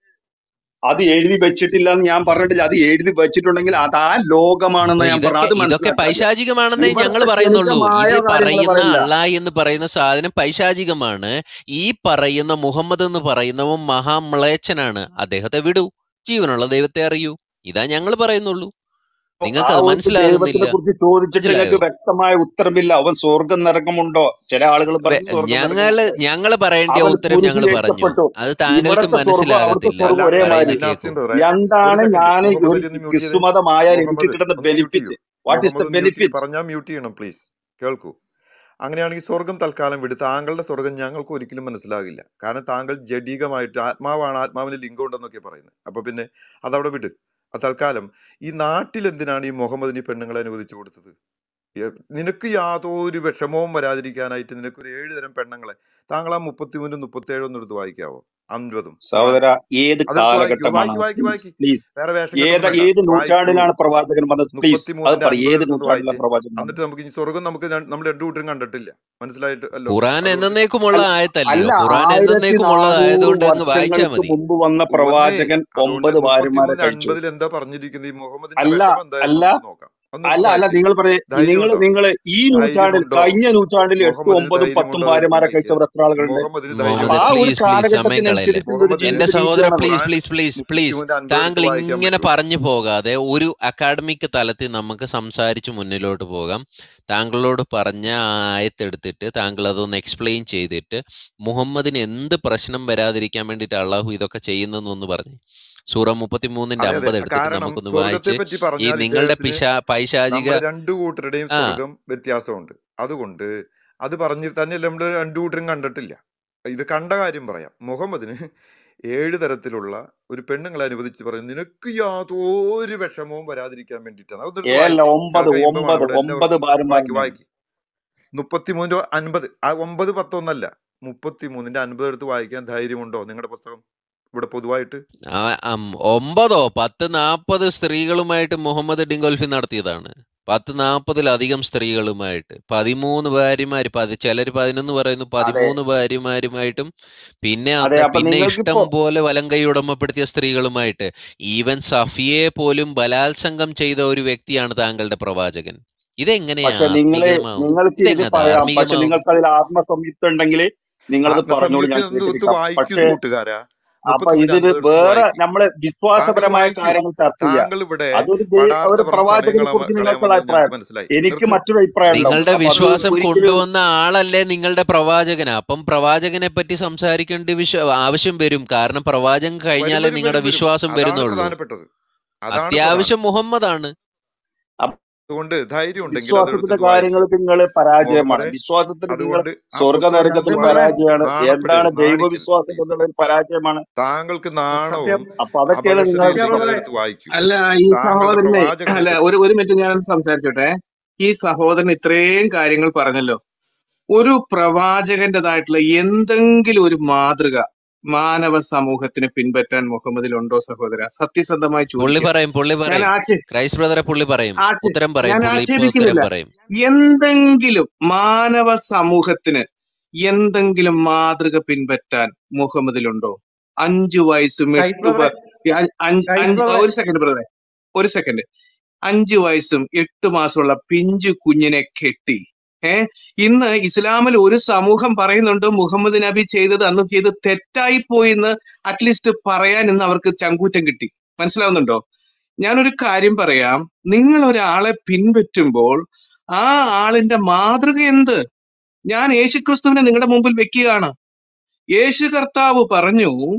അത് എഴുതി വെച്ചിട്ടില്ല എന്ന് ഞാൻ പറഞ്ഞിട്ടില്ല അത് എഴുതി വെച്ചിട്ടുണ്ടെങ്കിൽ അത് ആ ലോകമാണെന്ന് അപ്പൊ ഞാൻ പറഞ്ഞു ഇതൊക്കെ അത് ഇതൊക്കെ മനസ്സിലാക്കാതെ പൈശാചികമാണെന്നേ ഞങ്ങൾ ഇവിടുത്തെ പറയുന്നുള്ളൂ ക്ഷണികമായ ഇത് കാര്യങ്ങൾ പറയുന്ന പറയില്ല അള്ളാ എന്ന് പറയുന്ന സാധനം പൈശാചികമാണ് ഈ പറയുന്ന മുഹമ്മദ് എന്ന് പറയുന്നവൻ മഹാമ്ലേച്ഛനാണ് അദ്ദേഹത്തെ വിടൂ ജീവനുള്ള ദൈവത്തെ അറിയൂ ഇതാ ഞങ്ങൾ പറയുന്നുള്ളൂ ആ നിങ്ങൾക്ക് അത് ഒരു മനസ്സിലാകുന്നില്ല ദൈവത്തിനെ കുറിച്ച് ചോദിച്ചിട്ട് നിങ്ങൾക്ക് മനസ്സിലായോ വ്യക്തമായ ഉത്തരമില്ല അവൻ സ്വർഗം നരകമുണ്ടോ ചില ആളുകൾ വെ- പറയും സ്വർഗം ഞങ്ങള് നരകമുണ്ട് ഞങ്ങള് പറയേണ്ട അവൻ ഉത്തരം ഞങ്ങൾ പറഞ്ഞു കുരിശിലേറ്റപ്പെട്ടു അത് താങ്കൾക്ക് ഇവിടത്തെ സ്വർഗം അവിടുത്തെ മനസ്സിലാകത്തില്ല സ്വർഗം അല്ല ഒരേ അല്ല പറയുന്ന മാതിരി കേൾക്കൂ നാസിം ബ്രദറെ ഒരു എന്താണ് സെക്കൻഡ് ഞാൻ മുഹമ്മദ് ഒരു അലി ഒന്ന് മ്യൂട്ട് ചെയ്തേ ക്രിസ്തുമതമായാൽ എനിക്ക് മുഹമ്മദ് കിട്ടുന്ന ഒന്ന് മ്യൂട്ട് ചെയ്യൂ benefit what is the Muhammad mute ചെയ്യും ബെനിഫിറ്റ് പറഞ്ഞാൽ മ്യൂട്ട് ചെയ്യണം പ്ലീസ് കേൾക്കൂ അങ്ങനെയാണെങ്കിൽ സ്വർഗം തൽക്കാലം വിട് താങ്കളുടെ സ്വർഗം ഞങ്ങൾക്ക് ഒരിക്കലും മനസ്സിലാകില്ല കാരണം താങ്കൾ ജഡികമായിട്ട് ആത്മാവാണ് ആത്മാവിന് ലിംഗം ഉണ്ടെന്നൊക്കെ പറയുന്നത് അപ്പൊ പിന്നെ അതവിടെ വിട് അത് തൽക്കാലം ഈ നാട്ടിൽ എന്തിനാണ് ഈ മുഹമ്മദിന് ഈ പെണ്ണുങ്ങളെ അനുവദിച്ചു കൊടുത്തത് ഏ, നിനക്ക് യാതൊരു വിഷമവും വരാതിരിക്കാനായിട്ട് നിനക്ക് ഒരു ഏഴ് തരം പെണ്ണുങ്ങളെ താങ്കൾ ആ മുപ്പത്തിമൂന്നും മുപ്പത്തേഴും ഒന്ന് എടുത്ത് വായിക്കാവോ അൻപതും ഖുറാൻ സഹോദര ഏത് അതെടുത്ത് വായിക്കൂ കാലഘട്ടമാണ് വായിക്ക് വായിക്ക് പ്ലീസ് വായിക്ക് പ്ലീസ് വേറെ വേഷം ഏത് കെട്ടൊന്നും വേണ്ട ഏത് വായിക്കൂ നൂറ്റാണ്ടിലാണ് പ്രവാചകൻ പറഞ്ഞത് പ്ലീസ് അത് മുപ്പത്തിമൂന്നിന്റെ പറ അൻപത് ഏത് എടുത്തൊന്ന് നൂറ്റാണ്ടിലാണ് വായിച്ചേ പ്രവാചകൻ പറഞ്ഞത് എന്നിട്ട് നമുക്ക് ഈ സ്വർഗം നമുക്ക് ര- നമ്മൾ രണ്ടു കൂട്ടരും കണ്ടിട്ടില്ല മനസ്സിലായിട്ട് അല്ലോ ഖുറാൻ അതുകൊണ്ട് എന്നേക്കുമുള്ള അല്ല ആയത്തല്ലയോ അല്ല ഖുറാൻ ആയിരത്തി എന്നേക്കുമുള്ളതായതുകൊണ്ട് അങ്ങ് വായിച്ചാൽ വർഷങ്ങൾക്ക് മതി മുമ്പ് വന്ന വന്നേ പ്രവാചകൻ അതുകൊണ്ട് ഒമ്പത് ഭാര്യമാരെ മുപ്പത്തിമൂന്നിന് കഴിച്ചു അൻപതിൽ എന്താ പറഞ്ഞിരിക്കുന്നത് ഈ മുഹമ്മദിന്റെ അല്ല വിഷമം എന്തായാലും അല്ല നമുക്ക് നോക്കാം ഒന്ന് അല്ല അല്ല വായിക്കേ നിങ്ങൾ പറയ നിങ്ങൾ ധൈര്യമുണ്ടോ നിങ്ങൾ ഈ നൂറ്റാണ്ടിൽ ധൈര്യമുണ്ടോ കഴിഞ്ഞ നൂറ്റാണ്ടിൽ എട്ടും മുഹമ്മദിന് ഒമ്പതും പത്തും ധൈര്യമുണ്ടോ അതെടുത്ത് ഭാര്യമാരെ വായിക്കുക കഴിച്ചവർ എത്ര ആളുകളുണ്ട് മുഹമ്മദിന് മുഹമ്മദ് അപ്പൊ ധൈര്യമുണ്ടോ ആ ഒരു പ്ലീസ് പ്ലീസ് സമയം കളയല്ലേ കാലഘട്ടത്തിനനുസരിച്ചുള്ള ഒരു മുഹമ്മദിന് എന്റെ ജീവിത സഹോദര രീതിയാണത് please Quran please please please മുപ്പത്തിമൂന്നിന്റെ അൻപത് താങ്കൾ എടുത്ത് വായിക്കാൻ ഇങ്ങനെ പറ്റുമോ പറഞ്ഞു പോകാതെ ഒരു അക്കാഡമിക് തലത്തിൽ നമുക്ക് സംസാരിച്ച് മുന്നിലോട്ട് പോകാം താങ്കളോട് പറഞ്ഞ ആ ആയത്തെടുത്തിട്ട് താങ്കൾ അതൊന്ന് എക്സ്പ്ലെയിൻ ചെയ്തിട്ട് മുഹമ്മദിന് എന്ത് പ്രശ്നം വരാതിരിക്കാൻ വേണ്ടിയിട്ട് അള്ളാഹു ഇതൊക്കെ ചെയ്യുന്നെന്നൊന്ന് പറഞ്ഞു സൂറ മുപ്പത്തിമൂന്നിന്റെ അതെ അതെ അമ്പത് എടുത്തിട്ട് കാരണം നമുക്കൊന്ന് സ്വർഗത്തെ വായിച്ച് പറ്റി ഈ പറഞ്ഞാൽ നിങ്ങളുടെ ഇദ്ദേഹത്തിന് പിശാ പൈശാചിക നമ്മുടെ രണ്ടു കൂട്ടരുടെയും ആ സ്വർഗം വ്യത്യാസമുണ്ട് അതുകൊണ്ട് അത് പറഞ്ഞ് തന്നെ നമ്മൾ രണ്ടു കൂട്ടരും കണ്ടിട്ടില്ല ഇത് കണ്ട കാര്യം പറയാം മുഹമ്മദിന് ഏഴ് തരത്തിലുള്ള ഒരു പെണ്ണുങ്ങളെ അനുവദിച്ച് പറയും നിനക്ക് യാതൊരു വിഷമവും വരാതിരിക്കാൻ വേണ്ടിയിട്ടാണ് അതൊന്നെടുത്ത് ഏല്ല വായിക്കും ഒമ്പത് കേൾക്കാൻ ഒമ്പത് ഇമ്പമാണ് ഇവിടെ ഒമ്പത് എല്ലാവർക്കും വായിക്ക് ഭാര്യമാരുണ്ടായിരുന്നു വായിക്ക് മുപ്പത്തിമൂന്ന് അൻപത് ആ ഒമ്പത് പത്തൊന്നല്ല മുപ്പത്തിമൂന്നിന്റെ അൻപത് എടുത്ത് വായിക്കാൻ ധൈര്യമുണ്ടോ നിങ്ങളുടെ പുസ്തകം ഇവിടെ പൊതുവായിട്ട് ആ, അം, ഒമ്പതോ പത്ത് നാൽപ്പത് സ്ത്രീകളുമായിട്ട് മുഹമ്മദ് ഡിങ്കോൽഫി നടത്തിയതാണ് പത്ത് നാൽപ്പതിലധികം സ്ത്രീകളുമായിട്ട് പതിമൂന്ന് ഭാര്യമാര് പതി ചിലർ പതിനൊന്ന് പറയുന്നു അതെ പതിമൂന്ന് ഭാര്യമാരുമായിട്ടും പിന്നെ അതെ അത് അപ്പൊ പിന്നെ നിങ്ങൾക്കിപ്പോ ഇഷ്ടം പോലെ വലങ്കൈ ഉടമപ്പെടുത്തിയ സ്ത്രീകളുമായിട്ട് ഈവൻ സഫിയെ പോലും ബലാത്സംഗം ചെയ്ത ഒരു വ്യക്തിയാണ് താങ്കളുടെ പ്രവാചകൻ ഇതെങ്ങനെയാ പക്ഷെ നിങ്ങള് ആത്മീകമാവുന്നത് നിങ്ങൾക്ക് ഇത് ഇതെങ്ങനെ പറയാം പക്ഷെ ധാർമ്മികമാവുന്നത് നിങ്ങൾക്ക് അതിൽ ആത്മസംയുക്തം ഉണ്ടെങ്കിൽ നിങ്ങളത് പറഞ്ഞോളൂ ഞാൻ ആത്മസംയുക്തി ഒന്ന് ഒന്ന് കേട്ടിരിക്കാം വായിക്കൂ പക്ഷേ കൂട്ടുകാരാ അപ്പൊ മുപ്പത്തിമൂന്നിന്റെ ഇതില് അൻപത് എടുത്ത് വേറെ വായിക്കും നമ്മള് താങ്കൾ വിശ്വാസപരമായ വായിക്കൂ കാര്യങ്ങൾ ചർച്ച ചെയ്യാം താങ്കൾ ഇവിടെ അതൊരു ദൈ- പടാർത്ഥ ഒരു പറഞ്ഞ പ്രവാചകനെ സമയം കുറിച്ച് കളയാൻ നിങ്ങൾക്കുള്ള വന്നത് ഞങ്ങൾക്ക് അഭിപ്രായം മനസ്സിലായി എനിക്ക് നിർത്ത് മറ്റൊരു അഭിപ്രായം ഉണ്ടാവും നിങ്ങളുടെ അപ്പൊ അത് വിശ്വാസം ഒരിക്കലും കൊണ്ടുവന്ന ആളല്ലേ നിങ്ങളുടെ പ്രവാചകൻ അപ്പം പ്രവാചകനെ പറ്റി സംസാരിക്കേണ്ട വിശ്വ ആവശ്യം വരും കാരണം പ്രവാചകൻ വരും കഴിഞ്ഞാലേ വരും നിങ്ങളുടെ വരും വരും വിശ്വാസം അതാണ് വരുന്നുള്ളൂ പ്രധാനപ്പെട്ടത് അതാണ് അത്യാവശ്യം പ്രധാനം മുഹമ്മദാണ് അപ്പൊ അതുകൊണ്ട് ധൈര്യം ഉണ്ടെങ്കിൽ വിശ്വാസത്തിന്റെ അതെടുത്തിട്ട് വായിക്കും കാര്യങ്ങൾ നിങ്ങൾ പരാജയമാണ് മുഹമ്മദെ വിശ്വാസത്തിൽ നിങ്ങൾ അതുകൊണ്ട് ആ സ്വർഗ പുസ്തകം നരകത്തിൽ എടുത്ത് മുഹമ്മദെ വായിക്കും പരാജയമാണ് എന്താണ് നാണപ്പെടരുത് നാണിക്കരുത് ദൈവവിശ്വാസം പ്ലീസ് എന്നുള്ളത് പരാജയമാണ് താങ്കൾക്ക് സത്യം നാണവും അപ്പൊ അതൊക്കെയാണ് നിങ്ങൾ അപകർഷതയും സത്യം ഉണ്ടെങ്കിൽ ബ്രദറെ അതെടുത്ത് വായിക്കൂ അല്ല ഈ താങ്കളുടെ സഹോദരനെ പ്രവാചകനെ അല്ല പറ്റി ഒരു ഒരു മിനിറ്റ് ഞാനൊന്ന് സംസാരിച്ചോട്ടെ ഈ സഹോദരൻ ഇത്രയും കാര്യങ്ങൾ പറഞ്ഞല്ലോ ഒരു പ്രവാചകന്റേതായിട്ടുള്ള എന്തെങ്കിലും ഒരു മാതൃക മാനവ സമൂഹത്തിന് പിൻപറ്റാൻ മുഹമ്മദിൽ ഉണ്ടോ സഹോദര സത്യസന്ധമായി പുള്ളി ചോദിക്കുക പറയും പുള്ളി ഞാൻ പറയും ആക്ഷേ ക്രൈസ്റ്റ് ബ്രദറെ പുള്ളി പറയും ആക്ഷേ ഉത്തരം പറയും ഞാൻ പുള്ളി ഇപ്പൊ ഉത്തരം ആക്ഷേപിക്കുന്നില്ല പറയും എന്തെങ്കിലും മാനവ സമൂഹത്തിന് എന്തെങ്കിലും മാതൃക പിൻപറ്റാൻ മുഹമ്മദിലുണ്ടോ അഞ്ചു വയസ്സും ക്രൈസ്റ്റ് എട്ട് ബ്രദറെ വ- അ- അഞ്ച് ക്രൈസ്റ്റ് അഞ്ച് ബ്രദറെ ഒരു സെക്കൻഡ് ബ്രദറെ ഒരു സെക്കൻഡ് അഞ്ചു വയസ്സും എട്ട് മാസമുള്ള പിഞ്ചു കുഞ്ഞിനെ കെട്ടി ഏ ഇന്ന് ഇസ്ലാമിൽ ഒരു സമൂഹം പറയുന്നുണ്ട് മുഹമ്മദ് നബി ചെയ്തത് അന്ന് ചെയ്ത് തെറ്റായി പോയി എന്ന് അറ്റ്ലീസ്റ്റ് പറയാൻ ഇന്ന് അവർക്ക് ചങ്കൂറ്റം കിട്ടി മനസ്സിലാവുന്നുണ്ടോ ഞാനൊരു കാര്യം പറയാം നിങ്ങൾ ഒരാളെ പിൻപറ്റുമ്പോൾ ആ ആളിന്റെ മാതൃക എന്ത് ഞാൻ യേശുക്രിസ്തുവിനെ നിങ്ങളുടെ മുമ്പിൽ വെക്കുകയാണ് യേശു കർത്താവ് പറഞ്ഞു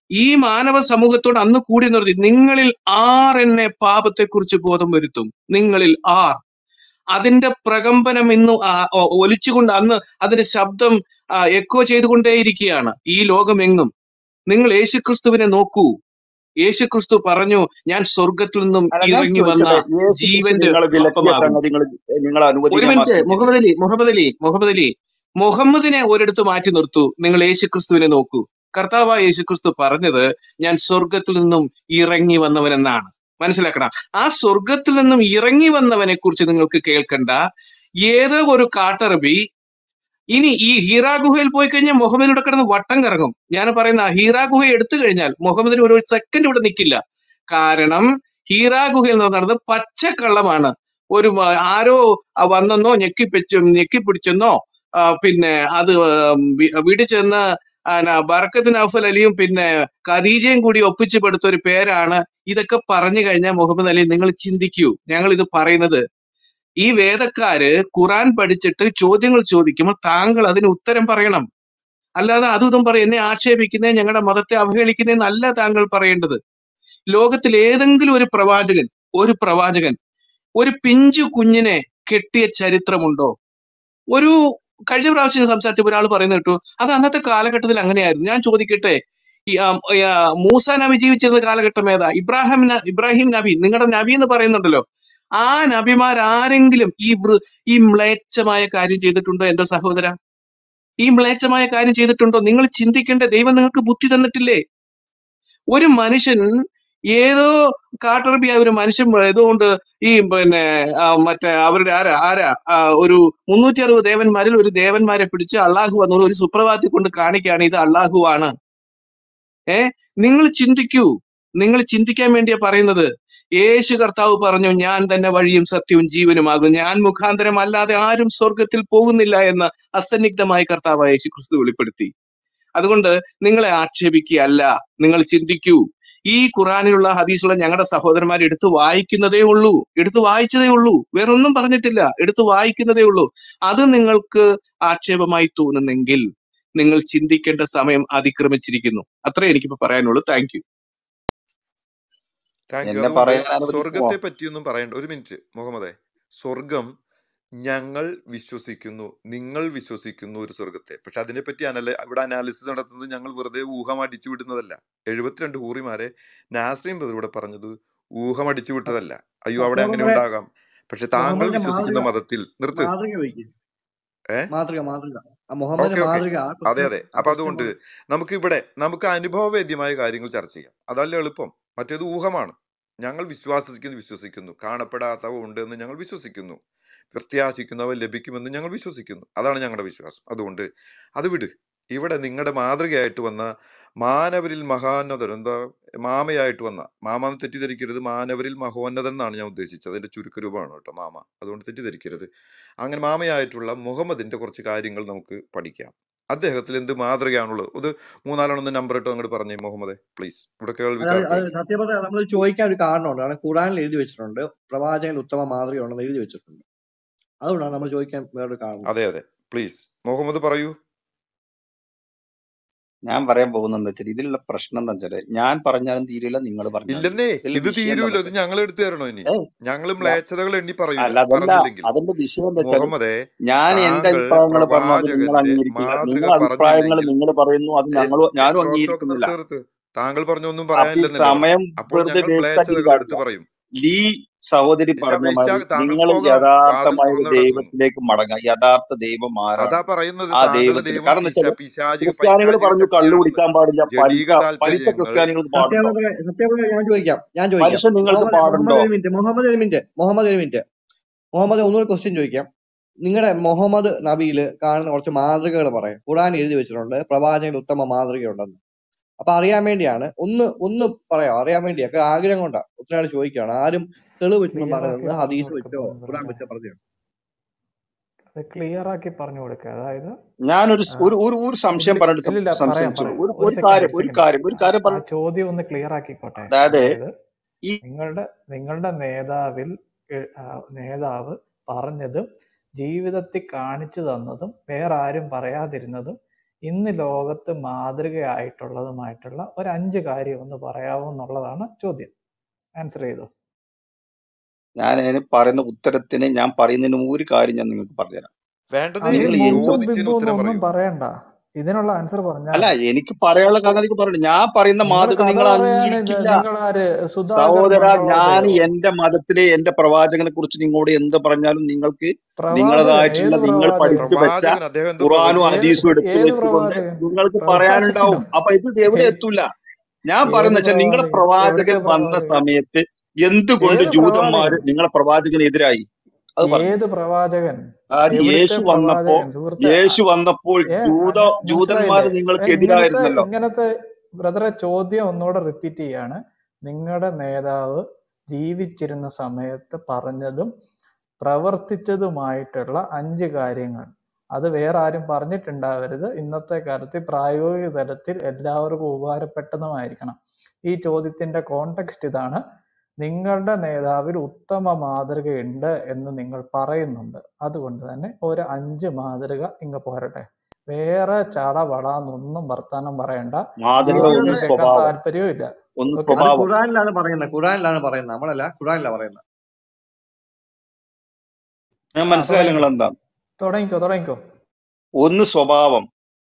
ഈ മാനവ സമൂഹത്തോട് അന്ന് കൂടി നിർത്തി നിങ്ങളിൽ ആർ എന്നെ പാപത്തെക്കുറിച്ച് ബോധം വരുത്തും നിങ്ങളിൽ ആർ അതിന്റെ പ്രകമ്പനം ഇന്ന് ആ- ഒ- ഒലിച്ചുകൊണ്ട് അന്ന് അതിന്റെ ശബ്ദം എക്കോ ചെയ്തുകൊണ്ടേയിരിക്കുകയാണ് ഈ ലോകമെങ്ങും നിങ്ങൾ യേശുക്രിസ്തുവിനെ നോക്കൂ യേശുക്രിസ്തു പറഞ്ഞു ഞാൻ സ്വർഗത്തിൽ നിന്നും അല്ല ഞാൻ ഇറങ്ങി വന്ന ചോദിക്കട്ടെ യേശു ക്രിസ്തു ജീവന്റെ നിങ്ങൾ വിലക്കിയ അപ്പമാകുന്നു സംഗതി നിങ്ങൾ നിങ്ങൾ ഒരു അനുവദിക്കാൻ മിനിറ്റ് വാസ്തവിക്കില്ല മുഹമ്മദ് അലി മുഹമ്മദ് അലി മുഹമ്മദ് അലി മുഹമ്മദിനെ ഒരിടത്ത് മാറ്റി നിർത്തൂ നിങ്ങൾ യേശുക്രിസ്തുവിനെ നോക്കൂ കർത്താവായ യേശുക്രിസ്തു പറഞ്ഞത് ഞാൻ സ്വർഗത്തിൽ നിന്നും ഇറങ്ങി വന്നവനെന്നാണ് മനസ്സിലാക്കണം ആ സ്വർഗത്തിൽ നിന്നും ഇറങ്ങി വന്നവനെ കുറിച്ച് നിങ്ങൾക്ക് കേൾക്കണ്ട ഏതോ ഒരു കാട്ടറബി ഇനി ഈ ഹീറാ ഗുഹയിൽ പോയി കഴിഞ്ഞാൽ മുഹമ്മദിലൂടെ കിടന്ന് വട്ടം കറങ്ങും ഞാൻ പറയുന്ന ആ ഹീറാ ഗുഹ എടുത്തു കഴിഞ്ഞാൽ മുഹമ്മദിന് ഒരു സെക്കൻഡ് ഇവിടെ നിൽക്കില്ല കാരണം ഹീറാ ഗുഹയിൽ നടന്നത് പച്ചക്കള്ളമാണ് ഒരു മ- ആരോ ആ വന്നെന്നോ ഞെക്കിപ്പിച്ചു ഞെക്കിപ്പിടിച്ചെന്നോ ആ, പിന്നെ അത് വി- വീട്ടിൽ ചെന്ന് ബർക്കത്ത് നൗഫൽ അലിയും പിന്നെ ഖദീജയും കൂടി ഒപ്പിച്ചു പെടുത്ത ഒരു പേരാണ് ഇതൊക്കെ പറഞ്ഞു കഴിഞ്ഞാൽ മുഹമ്മദ് അലി നിങ്ങൾ ചിന്തിക്കൂ ഞങ്ങൾ ഇത് പറയുന്നത് ഈ വേദക്കാര് ഖുറാൻ പഠിച്ചിട്ട് ചോദ്യങ്ങൾ ചോദിക്കുമ്പോൾ താങ്കൾ അതിന് ഉത്തരം പറയണം അല്ലാതെ അതും ഇതും പറയും എന്നെ ആക്ഷേപിക്കുന്നേ ഞങ്ങളുടെ മതത്തെ അവഹേളിക്കുന്നതെന്നല്ല താങ്കൾ പറയേണ്ടത് ലോകത്തിൽ ഏതെങ്കിലും ഒരു പ്രവാചകൻ ഒരു പ്രവാചകൻ ഒരു പിഞ്ചു കുഞ്ഞിനെ കെട്ടിയ ചരിത്രമുണ്ടോ ഒരു കഴിഞ്ഞ പ്രാവശ്യം ഞാൻ സംസാരിച്ചപ്പോൾ ഒരാൾ പറയുന്നത് കേട്ടു അത് അന്നത്തെ കാലഘട്ടത്തിൽ അങ്ങനെയായിരുന്നു ഞാൻ ചോദിക്കട്ടെ ഈ ആ, ഈ, ആ, മൂസ നബി ജീവിച്ചിരുന്ന കാലഘട്ടം ഏതാ ഇബ്രാഹിം ന- ഇബ്രാഹിം നബി നിങ്ങളുടെ നബി എന്ന് പറയുന്നുണ്ടല്ലോ ആ നബിമാർ ആരെങ്കിലും ഈ വൃ ഈ മ്ലേച്ഛമായ കാര്യം ചെയ്തിട്ടുണ്ടോ എന്റെ സഹോദര ഈ മ്ലേച്ഛമായ കാര്യം ചെയ്തിട്ടുണ്ടോ നിങ്ങൾ ചിന്തിക്കേണ്ട ദൈവം നിങ്ങൾക്ക് ബുദ്ധി തന്നിട്ടില്ലേ ഒരു മനുഷ്യൻ ഏതോ കാട്ടറബിയായ ഒരു മനുഷ്യൻ ഏതുകൊണ്ട് ഈ പിന്നെ ആ, മറ്റേ അവരുടെ ആരാ ആരാ ആ, ഒരു മുന്നൂറ്റി അറുപത് ദേവന്മാരിൽ ഒരു ദേവന്മാരെ പിടിച്ച് അള്ളാഹു വന്നു ഒരു സുപ്രഭാതത്തിൽ കൊണ്ട് കാണിക്കുകയാണ് ഇത് അള്ളാഹു ആണ് ഏ നിങ്ങൾ ചിന്തിക്കൂ നിങ്ങൾ ചിന്തിക്കാൻ വേണ്ടിയാ പറയുന്നത് യേശു കർത്താവ് പറഞ്ഞു ഞാൻ തന്നെ വഴിയും സത്യവും ജീവനുമാകും ഞാൻ മുഖാന്തരം അല്ലാതെ ആരും സ്വർഗത്തിൽ പോകുന്നില്ല എന്ന് അസന്നിഗ്ധമായി കർത്താവ് യേശു ക്രിസ്തു വെളിപ്പെടുത്തി അതുകൊണ്ട് നിങ്ങളെ ആക്ഷേപിക്കുകയല്ല നിങ്ങൾ ചിന്തിക്കൂ ഈ ഖുറാനിലുള്ള ഹദീസുള്ള ഞങ്ങളുടെ സഹോദരന്മാർ എടുത്തു വായിക്കുന്നതേ ഉള്ളൂ എടുത്തു വായിച്ചതേ ഉള്ളൂ വേറൊന്നും പറഞ്ഞിട്ടില്ല എടുത്തു വായിക്കുന്നതേ ഉള്ളൂ അത് നിങ്ങൾക്ക് ആക്ഷേപമായി തോന്നുന്നെങ്കിൽ നിങ്ങൾ ചിന്തിക്കേണ്ട സമയം അതിക്രമിച്ചിരിക്കുന്നു അത്രേ എനിക്കിപ്പോ പറയാനുള്ളൂ താങ്ക് യു താങ്ക് യു എന്നെ അതുകൊണ്ട് പറയാൻ അനുവദിക്കുമോ സ്വർഗത്തെ പറ്റിയൊന്നും പറയണ്ട ഒരു മിനിറ്റ് മുഹമ്മദേ സ്വർഗം ഞങ്ങൾ വിശ്വസിക്കുന്നു നിങ്ങൾ വിശ്വസിക്കുന്നു ഒരു സ്വർഗത്തെ പക്ഷെ അതിനെപ്പറ്റി അനല ഇവിടെ അനാലിസിസ് നടത്തുന്നത് ഞങ്ങൾ വെറുതെ ഊഹം അടിച്ചു വിടുന്നതല്ല എഴുപത്തിരണ്ട് ഹൂറിമാരെ നാസ്രീം ബ്രദർ ഇവിടെ പറഞ്ഞത് ഊഹം അടിച്ചു വിട്ടതല്ല അയ്യോ അവിടെ അങ്ങനെ സത്യമന്ത്രെ ഉണ്ടാകാം പക്ഷെ താങ്കൾ മുഹമ്മദിന്റെ വിശ്വസിക്കുന്ന മാതൃക മതത്തിൽ നിർത്ത് മാതൃക വയ്ക്കും ഏ മാതൃക മാതൃക ആ ഓക്കെ മുഹമ്മദിന്റെ ഓക്കെ മാതൃക ആ അതെ ക്വസ്റ്റ്യൻ അതെ ആ അപ്പൊ ക്വസ്റ്റ്യൻ അതുകൊണ്ട് പറ നമുക്ക് ഇവിടെ നമുക്ക് അനുഭവവേദ്യമായ കാര്യങ്ങൾ ചർച്ച ചെയ്യാം അതല്ല എളുപ്പം മറ്റേത് ഊഹമാണ് ഞങ്ങൾ വിശ്വാസിക്കുന്നു വിശ്വസിക്കുന്നു കാണപ്പെടാത്തവ ഉണ്ട് എന്ന് ഞങ്ങൾ വിശ്വസിക്കുന്നു പ്രത്യാശിക്കുന്നവ ലഭിക്കുമെന്ന് ഞങ്ങൾ വിശ്വസിക്കുന്നു അതാണ് ഞങ്ങളുടെ വിശ്വാസം അതുകൊണ്ട് അത് വിട് ഇവിടെ നിങ്ങളുടെ മാതൃകയായിട്ട് വന്ന മാനവരിൽ മഹാന്നതൻ എന്താ മാമയായിട്ട് വന്ന മാമ എന്ന് തെറ്റിദ്ധരിക്കരുത് മാനവരിൽ മഹോന്നതൻ എന്നാണ് ഞാൻ ഉദ്ദേശിച്ചത് അതിന്റെ ചുരുക്കരൂപമാണ് കേട്ടോ മാമ അതുകൊണ്ട് തെറ്റിദ്ധരിക്കരുത് അങ്ങനെ മാമയായിട്ടുള്ള മുഹമ്മദിന്റെ കുറച്ച് കാര്യങ്ങൾ നമുക്ക് പഠിക്കാം അദ്ദേഹത്തിൽ എന്ത് മാതൃകയാണുള്ളത് ഇത് മൂന്നാലെണ്ണം നമ്പർ ഇട്ടോ അങ്ങോട്ട് പറഞ്ഞേ മുഹമ്മദേ പ്ലീസ് ഇവിടെ അത് കേൾവിക്കാർക്ക് അത് വേണ്ടി സത്യം പറഞ്ഞാൽ നമ്മൾ ചോദിക്കാൻ ഒരു കാരണമുണ്ട് കാരണം ഖുറാനിൽ എഴുതി വെച്ചിട്ടുണ്ട് പ്രവാചകൻ ഉത്തമ മാതൃക ഉണ്ടെന്ന് എഴുതി വെച്ചിട്ടുണ്ട് അതുകൊണ്ടാണ് നമ്മൾ ചോദിക്കാൻ വേറൊരു കാരണം അതെ അതെ പ്ലീസ് മുഹമ്മദ് പറയൂ ഞാൻ പറയാൻ പോകുന്നത് വെച്ചാൽ ഇതിലുള്ള പ്രശ്നം എന്താ വെച്ചാല് ഞാൻ പറഞ്ഞാലും തീരില്ല നിങ്ങൾ പറഞ്ഞാലും ഇല്ലെന്നേ തീരില്ല ഇതിൽ ഇത് വിഷയം എന്താ തീരൂല ഇത് വെച്ചാൽ ഞങ്ങൾ എടുത്തു തരണോ ഇനി ഏയ് ഞങ്ങൾ ഞാൻ മ്ലേച്ഛതകൾ എണ്ണി പറയൂല അല്ല അതല്ല പറഞ്ഞില്ലെങ്കിൽ അതിന്റെ വിഷയം എന്താ വെച്ചാൽ മുഹമ്മദേ ഞാൻ എന്റെ താങ്കൾ അഭിപ്രായങ്ങൾ പറഞ്ഞു അത് നിങ്ങൾ പ്രവാചകന്റെ അംഗീകരിക്കില്ല മാതൃക നിങ്ങളുടെ അഭിപ്രായങ്ങൾ പറഞ്ഞില്ലെങ്കിൽ നിങ്ങൾ പറയുന്നു അത് ഏ, ഞങ്ങൾ ഏ, ഞാനും സ്റ്റോപ്പ് സ്റ്റോപ്പ് അംഗീകരിക്കുന്നില്ല നിർത്ത് നിർത്ത് താങ്കൾ പറഞ്ഞൊന്നും അപ്പൊ ഈ പറയാനില്ലെന്നല്ലേ പറഞ്ഞു സമയം അപ്പോൾ വെറുതെ ഞങ്ങൾ വേസ്റ്റ് ആക്കിയിട്ട് മ്ലേച്ഛതകൾ എടുത്തു കാര്യമില്ല പറയും ലീ സഹോദരി ഇല്ല പറഞ്ഞ വേസ്റ്റ് മാതിരി ആക്കി താങ്കൾ നിങ്ങൾ പോകാം വാതിൽ യഥാർത്ഥമായ ഒരു തുറന്നു കിടക്കുന്നു ദൈവത്തിലേക്ക് മടങ്ങുക യഥാർത്ഥ ദൈവം അതാ ആരാണ് പറയുന്നത് ആ താങ്കളുടെ ദൈവത്തിന് ദൈവം കാരണം പിശാ വെച്ചാൽ പിശാചിക ക്രിസ്ത്യാനികൾ പൈശാചിക പറഞ്ഞു കള്ളു ശക്തിയാണെന്ന് കുടിക്കാൻ പാടില്ല പലിശ ജഡീക പലിശ താല്പര്യങ്ങൾ ക്രിസ്ത്യാനികൾക്ക് പാടുണ്ടോ സത്യാഗ്രഹ സത്യാഗ്രഹ ഞാൻ ചോദിക്കാം ഞാൻ ചോദിക്കാം പലിശ നിങ്ങൾക്ക് മുഹമ്മദ് മുഹമ്മദ് പാടുണ്ടോ ഒരു മിനിറ്റ് മുഹമ്മദ് ഒരു മിനിറ്റ് മുഹമ്മദ് ഒരു മിനിറ്റ് മുഹമ്മദ് ഒന്നുകൂടി ക്വസ്റ്റ്യൻ ചോദിക്കാം നിങ്ങളുടെ മുഹമ്മദ് നബിയിൽ കാണുന്ന കുറച്ച് മാതൃകകൾ പറയാം ഖുറാൻ എഴുതി വെച്ചിട്ടുണ്ട് പ്രവാചകൻ ഉത്തമ മാതൃകയുണ്ടെന്ന് അപ്പൊ അറിയാൻ വേണ്ടിയാണ് ഒന്ന് ഒന്ന് പറയാം അറിയാൻ വേണ്ടിയൊക്കെ ആഗ്രഹം കൊണ്ടാ ഒത്തിരി ആൾ ചോദിക്കുകയാണ് ആരും തെളിവ് വെച്ചൊന്നും ക്ലിയർ ആക്കി പറയുന്നത് പറഞ്ഞു ഹദീസ് കൊടുക്ക വെച്ചോ ഖുറാൻ ബ്രദറെ വെച്ചോ പറഞ്ഞു അത് ക്ലിയർ ആക്കി പറഞ്ഞു കൊടുക്കുക അതായത് ഞാനൊരു ആ, ഒരു ഒരു ഒരു സംശയം പുള്ളി പറഞ്ഞിട്ട് സം- ഇല്ലില്ല പറയാം സംശയിച്ചോളൂ പറയാം ഒരു ഒരു ഒരു സെക്കൻഡ് കാര്യം ഒരു ഒരു സെക്കൻഡ് കാര്യം ഒരു കാര്യം ആ പറഞ്ഞു ചോദ്യം ഒന്ന് ക്ലിയർ ആക്കിക്കോട്ടെ അതായത് അതായത് ഈ നിങ്ങളുടെ നിങ്ങളുടെ നേതാവിൽ എ- ആ, നേതാവ് പറഞ്ഞതും ജീവിതത്തിൽ കാണിച്ചു തന്നതും വേറെ ആരും പറയാതിരുന്നതും ഇന്ന് ലോകത്ത് മാതൃകയായിട്ടുള്ളതുമായിട്ടുള്ള ഒരു അഞ്ച് കാര്യം ഒന്ന് പറയാമോ എന്നുള്ളതാണ് ചോദ്യം ആൻസർ ചെയ്തു ഞാൻ അതിന് പറയുന്ന ഉത്തരത്തിന് ഞാൻ പറയുന്നതിന് മുമ്പ് ഒരു കാര്യം ഞാൻ നിങ്ങൾക്ക് പറഞ്ഞുതരാം വേണ്ടത് അതിന് നിങ്ങൾ ഈ എന്ത് മുമ്പും ചോദിച്ചതിന് പിമ്പും ഉത്തരം ഒന്നും പറയൂ പറയണ്ട ഇതിനുള്ള ആൻസർ പറഞ്ഞാൽ അല്ല മതി എനിക്ക് പറയാനുള്ള കഥ എനിക്ക് പറഞ്ഞു ഞാൻ പറയുന്ന നിങ്ങൾ മാതൃക കഥ നിങ്ങൾ പറയാൻ അംഗീകരിക്കില്ല നിങ്ങൾ ആര് സുധാകർ സഹോദര ഞാൻ മംഗളോദയോ എന്റെ മതത്തിലെ എന്റെ പ്രവാചകനെ കുറിച്ച് നിങ്ങളോട് എന്ത് പറഞ്ഞാലും നിങ്ങൾക്ക് പ്രവാചകൻ നിങ്ങളതായിട്ടുള്ള ഏത് നിങ്ങൾ പ്രവാചകൻ പഠിച്ചു വെച്ച പ്രവാചകൻ അദ്ദേഹം എന്തോ ഖുറാനും പ്രവചിച്ചു ഏത് ഹദീസും എടുത്ത് ഏത് വെച്ചുകൊണ്ട് പ്രവാചകൻ നിങ്ങൾക്ക് പ്രവാചകനോ പറയാനുണ്ടാവും അപ്പൊ ഇത് എവിടെ ഏ- എത്തൂല ഞാൻ ഏത് പറയുന്ന വെച്ചാൽ നിങ്ങളെ പ്രവാചകൻ എവിടുത്തെ പ്രവാചകൻ വന്ന പ്രവാചകൻ സമയത്ത് എന്തുകൊണ്ട് ഏത് ജൂതന്മാര് പ്രവാചകൻ നിങ്ങളെ പ്രവാചകനെതിരായി അത് പറഞ്ഞു ഏത് പ്രവാചകൻ ആര് എവിടുത്തെ യേശു വന്നപ്പോ പ്രവാചകൻ സുഹൃത്തെ യേശു വന്നപ്പോൾ ഏ ജൂത അ- ജൂതന്മാര് മനസ്സിലായില്ലേ നിങ്ങൾക്ക് ഏ, ഇങ്ങനത്തെ എതിരായിരുന്നല്ലോ ഇങ്ങനത്തെ ബ്രദറെ ചോദ്യം ഒന്നുകൂടെ റിപ്പീറ്റ് ചെയ്യാണ് നിങ്ങളുടെ നേതാവ് ജീവിച്ചിരുന്ന സമയത്ത് പറഞ്ഞതും പ്രവർത്തിച്ചതുമായിട്ടുള്ള അഞ്ച് കാര്യങ്ങൾ അത് വേറെ ആരും പറഞ്ഞിട്ടുണ്ടാവരുത് ഇന്നത്തെ കാലത്ത് പ്രായോഗിക തലത്തിൽ എല്ലാവർക്കും ഉപകാരപ്പെട്ടതുമായിരിക്കണം ഈ ചോദ്യത്തിന്റെ കോണ്ടെക്സ്റ്റ് ഇതാണ് നിങ്ങളുടെ നേതാവിൽ ഉത്തമ മാതൃകയുണ്ട് എന്ന് നിങ്ങൾ പറയുന്നുണ്ട് അതുകൊണ്ട് തന്നെ ഒരു അഞ്ച് മാതൃക ഇങ്ങ് പോരട്ടെ വേറെ ചട വടാന്നൊന്നും വർത്താനം പറയണ്ട മാതൃക അത് ഒന്ന് എനിക്കും കേൾക്കാൻ സ്വഭാവം താല്പര്യവും ഇല്ല ഒന്ന് ഓക്കെ അത് സ്വഭാവം ഖുറാനിലാണ് പറയുന്നത് ഖുറാനിലാണ് പറയുന്നത് നമ്മളല്ല ഖുറാനിലാണ് പറയുന്നത് ഞാൻ ആ മനസ്സിലായില്ല നിങ്ങൾ തുടങ്ങിക്കോ എന്താ തുടങ്ങിക്കോ തുടങ്ങിക്കോ ഒന്ന് സ്വഭാവം